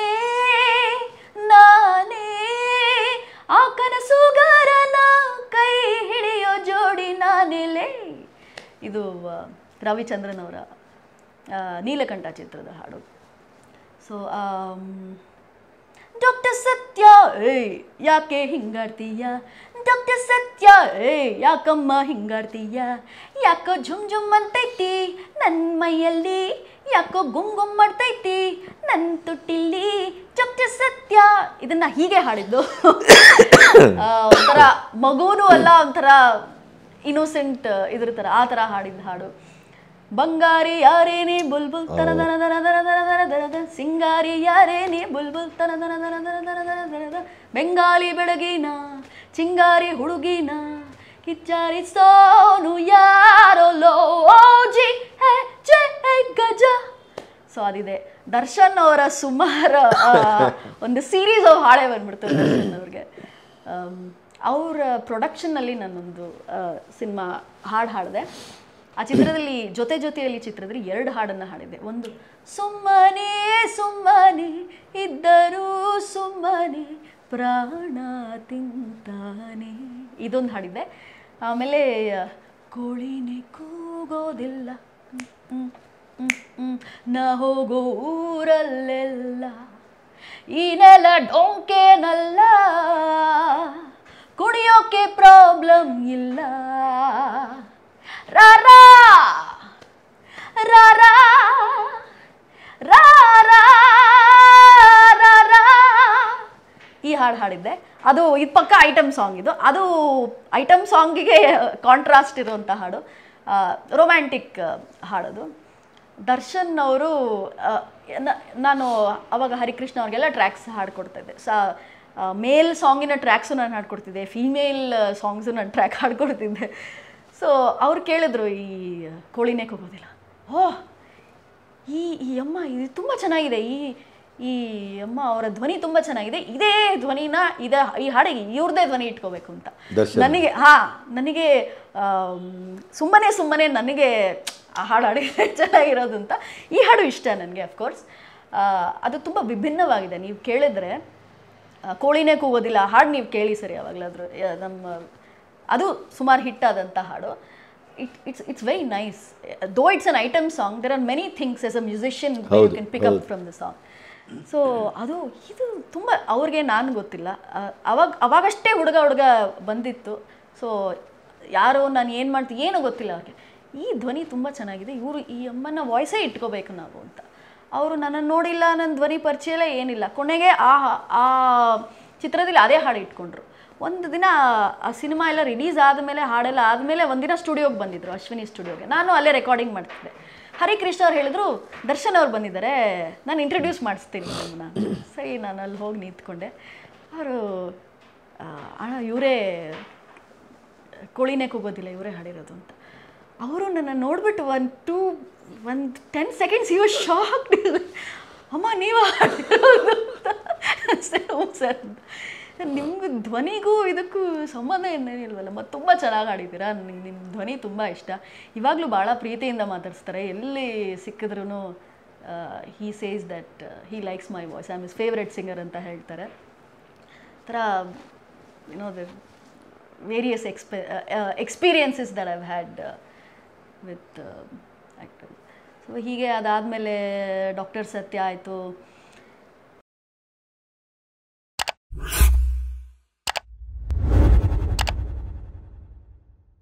S1: ನಾನೇ ಆ ಕನಸುಗಾರನ ಕೈ ಹಿಡಿಯೋ ಜೋಡಿ ನಾನೆಲೆ ಇದು ಆ, ರವಿಚಂದ್ರನ್ ಅವರ ಆ, ನೀಲಕಂಠ ಚಿತ್ರದ ಹಾಡು ಸೊ ಡಾಕ್ಟರ್ ಸತ್ಯ ಏಯ್ ಯಾಕೆ ಹಿಂಗಾಡ್ತೀಯ ಡಾಕ್ಟರ್ ಸತ್ಯ ಏಯ್ ಯಾಕಮ್ಮ ಹಿಂಗಾಡ್ತೀಯ ಯಾಕೋ ಝುಮ್ ಝುಮ್ ಅಂತೈತಿ ನನ್ನ ಮೈಯಲ್ಲಿ ಯಾಕೋ ಗುಮ್ ಗುಮ್ ಮಾಡ್ತೈತಿ ನನ್ನ ತುಟ್ಟಿಲ್ಲಿ ಡಾಕ್ಟರ್ ಸತ್ಯ ಇದನ್ನ ಹೀಗೆ ಹಾಡಿದ್ದು ಆ, ಒಂಥರ ಮಗುನೂ ಅಲ್ಲ ಒಂಥರ ಇನೋಸೆಂಟ್ ಇದ್ರ ಥರ ಆ ಥರ ಹಾಡಿದ ಹಾಡು ಬಂಗಾರಿ ಯಾರೇನೇ ಬುಲ್ಬುಲ್ ತನ ದನ ದನ ದನ ದನ ದನ ದನ ದನ ಸಿಂಗಾರಿ ಯಾರೇನೇ ಬುಲ್ಬುಲ್ ತನ ದನ ದನ ದನ ದನ ದನ ದನ ದನ ಬೆಂಗಾಲಿ ಬೆಳಗಿನ ಚಿಂಗಾರಿ ಹುಡುಗಿನ ಕಿಚ್ಚಾರಿ ಸೋನು ಯಾರೋ ಲೋಜಿ ಹೇ ಜೆ ಹೇ ಗಜ ಸೊ ಅದಿದೆ ದರ್ಶನ್ ಅವರ ಸುಮಾರು ಆ, ಒಂದು ಸೀರೀಸ್ ಆಫ್ ಹಾಳೆ ಬಂದ್ಬಿಡ್ತಾರೆ ದರ್ಶನ್ ಅವ್ರಿಗೆ ಅವರ ಪ್ರೊಡಕ್ಷನ್ನಲ್ಲಿ ನಾನೊಂದು ಸಿನಿಮಾ ಹಾಡು ಹಾಡಿದೆ ಆ ಚಿತ್ರದಲ್ಲಿ ಜೊತೆ ಜೊತೆಯಲ್ಲಿ ಚಿತ್ರದಲ್ಲಿ ಎರಡು ಹಾಡನ್ನು ಹಾಡಿದ್ದೆ ಒಂದು ಸುಮ್ಮನೆ ಸುಮ್ಮನೆ ಇದ್ದರೂ ಸುಮ್ಮನೆ ಪ್ರಾಣ ತಿಂತಾನೆ ಇದೊಂದು ಹಾಡಿದ್ದೆ ಆಮೇಲೆ ಕೋಳಿನೇ ಕೂಗೋದಿಲ್ಲ ಹ್ಮ್, ಹ್ಮ್, ಹ್ಮ್, ಹ್ಮ್. ನಾ ಹೋಗೋ ಊರಲ್ಲೆಲ್ಲ ಈ ನೆಲ ಡೊಂಕೇನಲ್ಲ ಕುಡಿಯೋಕೆ ಪ್ರಾಬ್ಲಮ್ ಇಲ್ಲ ರಾರಾ ರಾರಾ ರಾರಾ ರಾರಾ ಈ ಹಾಡು ಹಾಡಿದ್ದೆ ಅದು ಇದು ಪಕ್ಕ ಐಟಮ್ ಸಾಂಗ್ ಇದು ಅದು ಐಟಮ್ ಸಾಂಗಿಗೆ ಕಾಂಟ್ರಾಸ್ಟ್ ಇರುವಂಥ ಹಾಡು ರೊಮ್ಯಾಂಟಿಕ್ ಹಾಡೋದು ದರ್ಶನ್ ಅವರು ನಾನು ಅವಾಗ ಹರಿಕೃಷ್ಣ ಅವ್ರಿಗೆಲ್ಲ ಟ್ರ್ಯಾಕ್ಸ್ ಹಾಡ್ಕೊಡ್ತಾ ಇದ್ದೆ ಸ ಮೇಲ್ ಸಾಂಗಿನ ಟ್ರ್ಯಾಕ್ಸು ನಾನು ಹಾಡ್ಕೊಡ್ತಿದ್ದೆ ಫೀಮೇಲ್ ಸಾಂಗ್ಸು ನಾನು ಟ್ರ್ಯಾಕ್ ಹಾಡ್ಕೊಡ್ತಿದ್ದೆ ಸೊ ಅವ್ರು ಕೇಳಿದ್ರು ಈ ಕೋಳಿನೇ ಕೂಗೋದಿಲ್ಲ ಓಹ್ ಈ ಈ ಅಮ್ಮ ಇದು ತುಂಬ ಚೆನ್ನಾಗಿದೆ ಈ ಈ ಅಮ್ಮ ಅವರ ಧ್ವನಿ ತುಂಬ ಚೆನ್ನಾಗಿದೆ ಇದೇ ಧ್ವನಿನ ಇದ ಈ ಹಾಡಿಗೆ ಇವ್ರದೇ ಧ್ವನಿ ಇಟ್ಕೋಬೇಕು ಅಂತ
S2: ದರ್ಶನ್.
S1: ನನಗೆ ಹಾ ನನಗೆ ಸುಮ್ಮನೆ ಸುಮ್ಮನೆ ನನಗೆ ಆ ಹಾಡು ಹಾಡಿದ್ರೆ ಚೆನ್ನಾಗಿರೋದು ಅಂತ ಈ ಹಾಡು ಇಷ್ಟ ನನಗೆ ಅಫ್ಕೋರ್ಸ್ ಅದು ತುಂಬ ವಿಭಿನ್ನವಾಗಿದೆ ನೀವು ಕೇಳಿದ್ರೆ ಆ, ಕೋಳಿನೇ ಕೂಗೋದಿಲ್ಲ ಆ ಹಾಡು ನೀವು ಕೇಳಿ ಸರಿ ಯಾವಾಗಲಾದ್ರೂ ನಮ್ಮ ಅದು ಸುಮಾರು ಹಿಟ್ ಆದಂಥ ಹಾಡು it it's it's very nice though it's an item song there are many things as a musician you
S2: ಹೌದು,
S1: can pick up from the song so ಅದು ಇದು ತುಂಬ ಅವ್ರಿಗೆ ನಾನು ಗೊತ್ತಿಲ್ಲ ಆ, ಅವಾಗ ಅವಾಗಷ್ಟೇ ಹುಡುಗ ಹುಡುಗ ಬಂದಿತ್ತು ಸೊ ಯಾರು ನಾನು ಏನು ಮಾಡ್ತೀನಿ ಏನೂ ಗೊತ್ತಿಲ್ಲ ಅವ್ರಿಗೆ ಈ ಧ್ವನಿ ತುಂಬ ಚೆನ್ನಾಗಿದೆ ಇವರು ಈ ಅಮ್ಮನ ವಾಯ್ಸೇ ಇಟ್ಕೋಬೇಕು ನಾವು ಅಂತ ಅವರು ನನ್ನನ್ನು ನೋಡಿಲ್ಲ ನನ್ನ ಧ್ವನಿ ಪರಿಚಯ ಇಲ್ಲ ಏನಿಲ್ಲ ಕೊನೆಗೆ ಆ ಆ ಚಿತ್ರದಲ್ಲಿ ಅದೇ ಹಾಡು ಇಟ್ಕೊಂಡ್ರು ಒಂದು ದಿನ ಆ ಸಿನಿಮಾ ಎಲ್ಲ ರಿಲೀಸ್ ಆದಮೇಲೆ ಹಾಡೆಲ್ಲ ಆದಮೇಲೆ ಒಂದಿನ ಸ್ಟುಡಿಯೋಗೆ ಬಂದಿದ್ರು ಅಶ್ವಿನಿ ಸ್ಟುಡಿಯೋಗೆ ನಾನು ಅಲ್ಲೇ ರೆಕಾರ್ಡಿಂಗ್ ಮಾಡ್ತಿದ್ದೆ ಹರಿಕೃಷ್ಣ ಅವ್ರು ಹೇಳಿದ್ರು ದರ್ಶನ್ ಅವ್ರು ಬಂದಿದ್ದಾರೆ ನಾನು ಇಂಟ್ರಡ್ಯೂಸ್ ಮಾಡಿಸ್ತೀನಿ ನಿಮ್ಮನ್ನ ಸರಿ ನಾನು ಅಲ್ಲಿ ಹೋಗಿ ನಿಂತ್ಕೊಂಡೆ ಅವರು ಅಣ್ಣ ಇವರೇ ಕೋಳಿನೇ ಕೂಗೋದಿಲ್ಲ ಇವರೇ ಹಾಡಿರೋದು ಅಂತ ಅವರು ನನ್ನ ನೋಡ್ಬಿಟ್ಟು ಒಂದು ಟೂ ಒಂದು ಟೆನ್ ಸೆಕೆಂಡ್ಸ್ ಇವ ಶಾಕ್ ಅಮ್ಮ ನೀವು ಹಾಡಿರೋದು ಅಂತ ಸರ್ ನಿಮ್ಗೆ ಧ್ವನಿಗೂ ಇದಕ್ಕೂ ಸಂಬಂಧ ಏನೇನಿಲ್ವಲ್ಲ ಮತ್ತು ತುಂಬ ಚೆನ್ನಾಗಿ ಹಾಡಿದ್ದೀರಾ ನಿಮ್ಗೆ ನಿಮ್ಮ ಧ್ವನಿ ತುಂಬ ಇಷ್ಟ ಇವಾಗಲೂ ಭಾಳ ಪ್ರೀತಿಯಿಂದ ಮಾತಾಡಿಸ್ತಾರೆ ಎಲ್ಲಿ ಸಿಕ್ಕಿದ್ರೂ he says that he likes my voice I am his favourite singer ಅಂತ ಹೇಳ್ತಾರೆ ಥರ ಯುನೋ ದ ವೇರಿಯಸ್ ಎಕ್ಸ್ಪೆ experiences that I've had with actor so ಹೀಗೆ ಅದಾದಮೇಲೆ ಡಾಕ್ಟರ್ ಸತ್ಯ ಆಯಿತು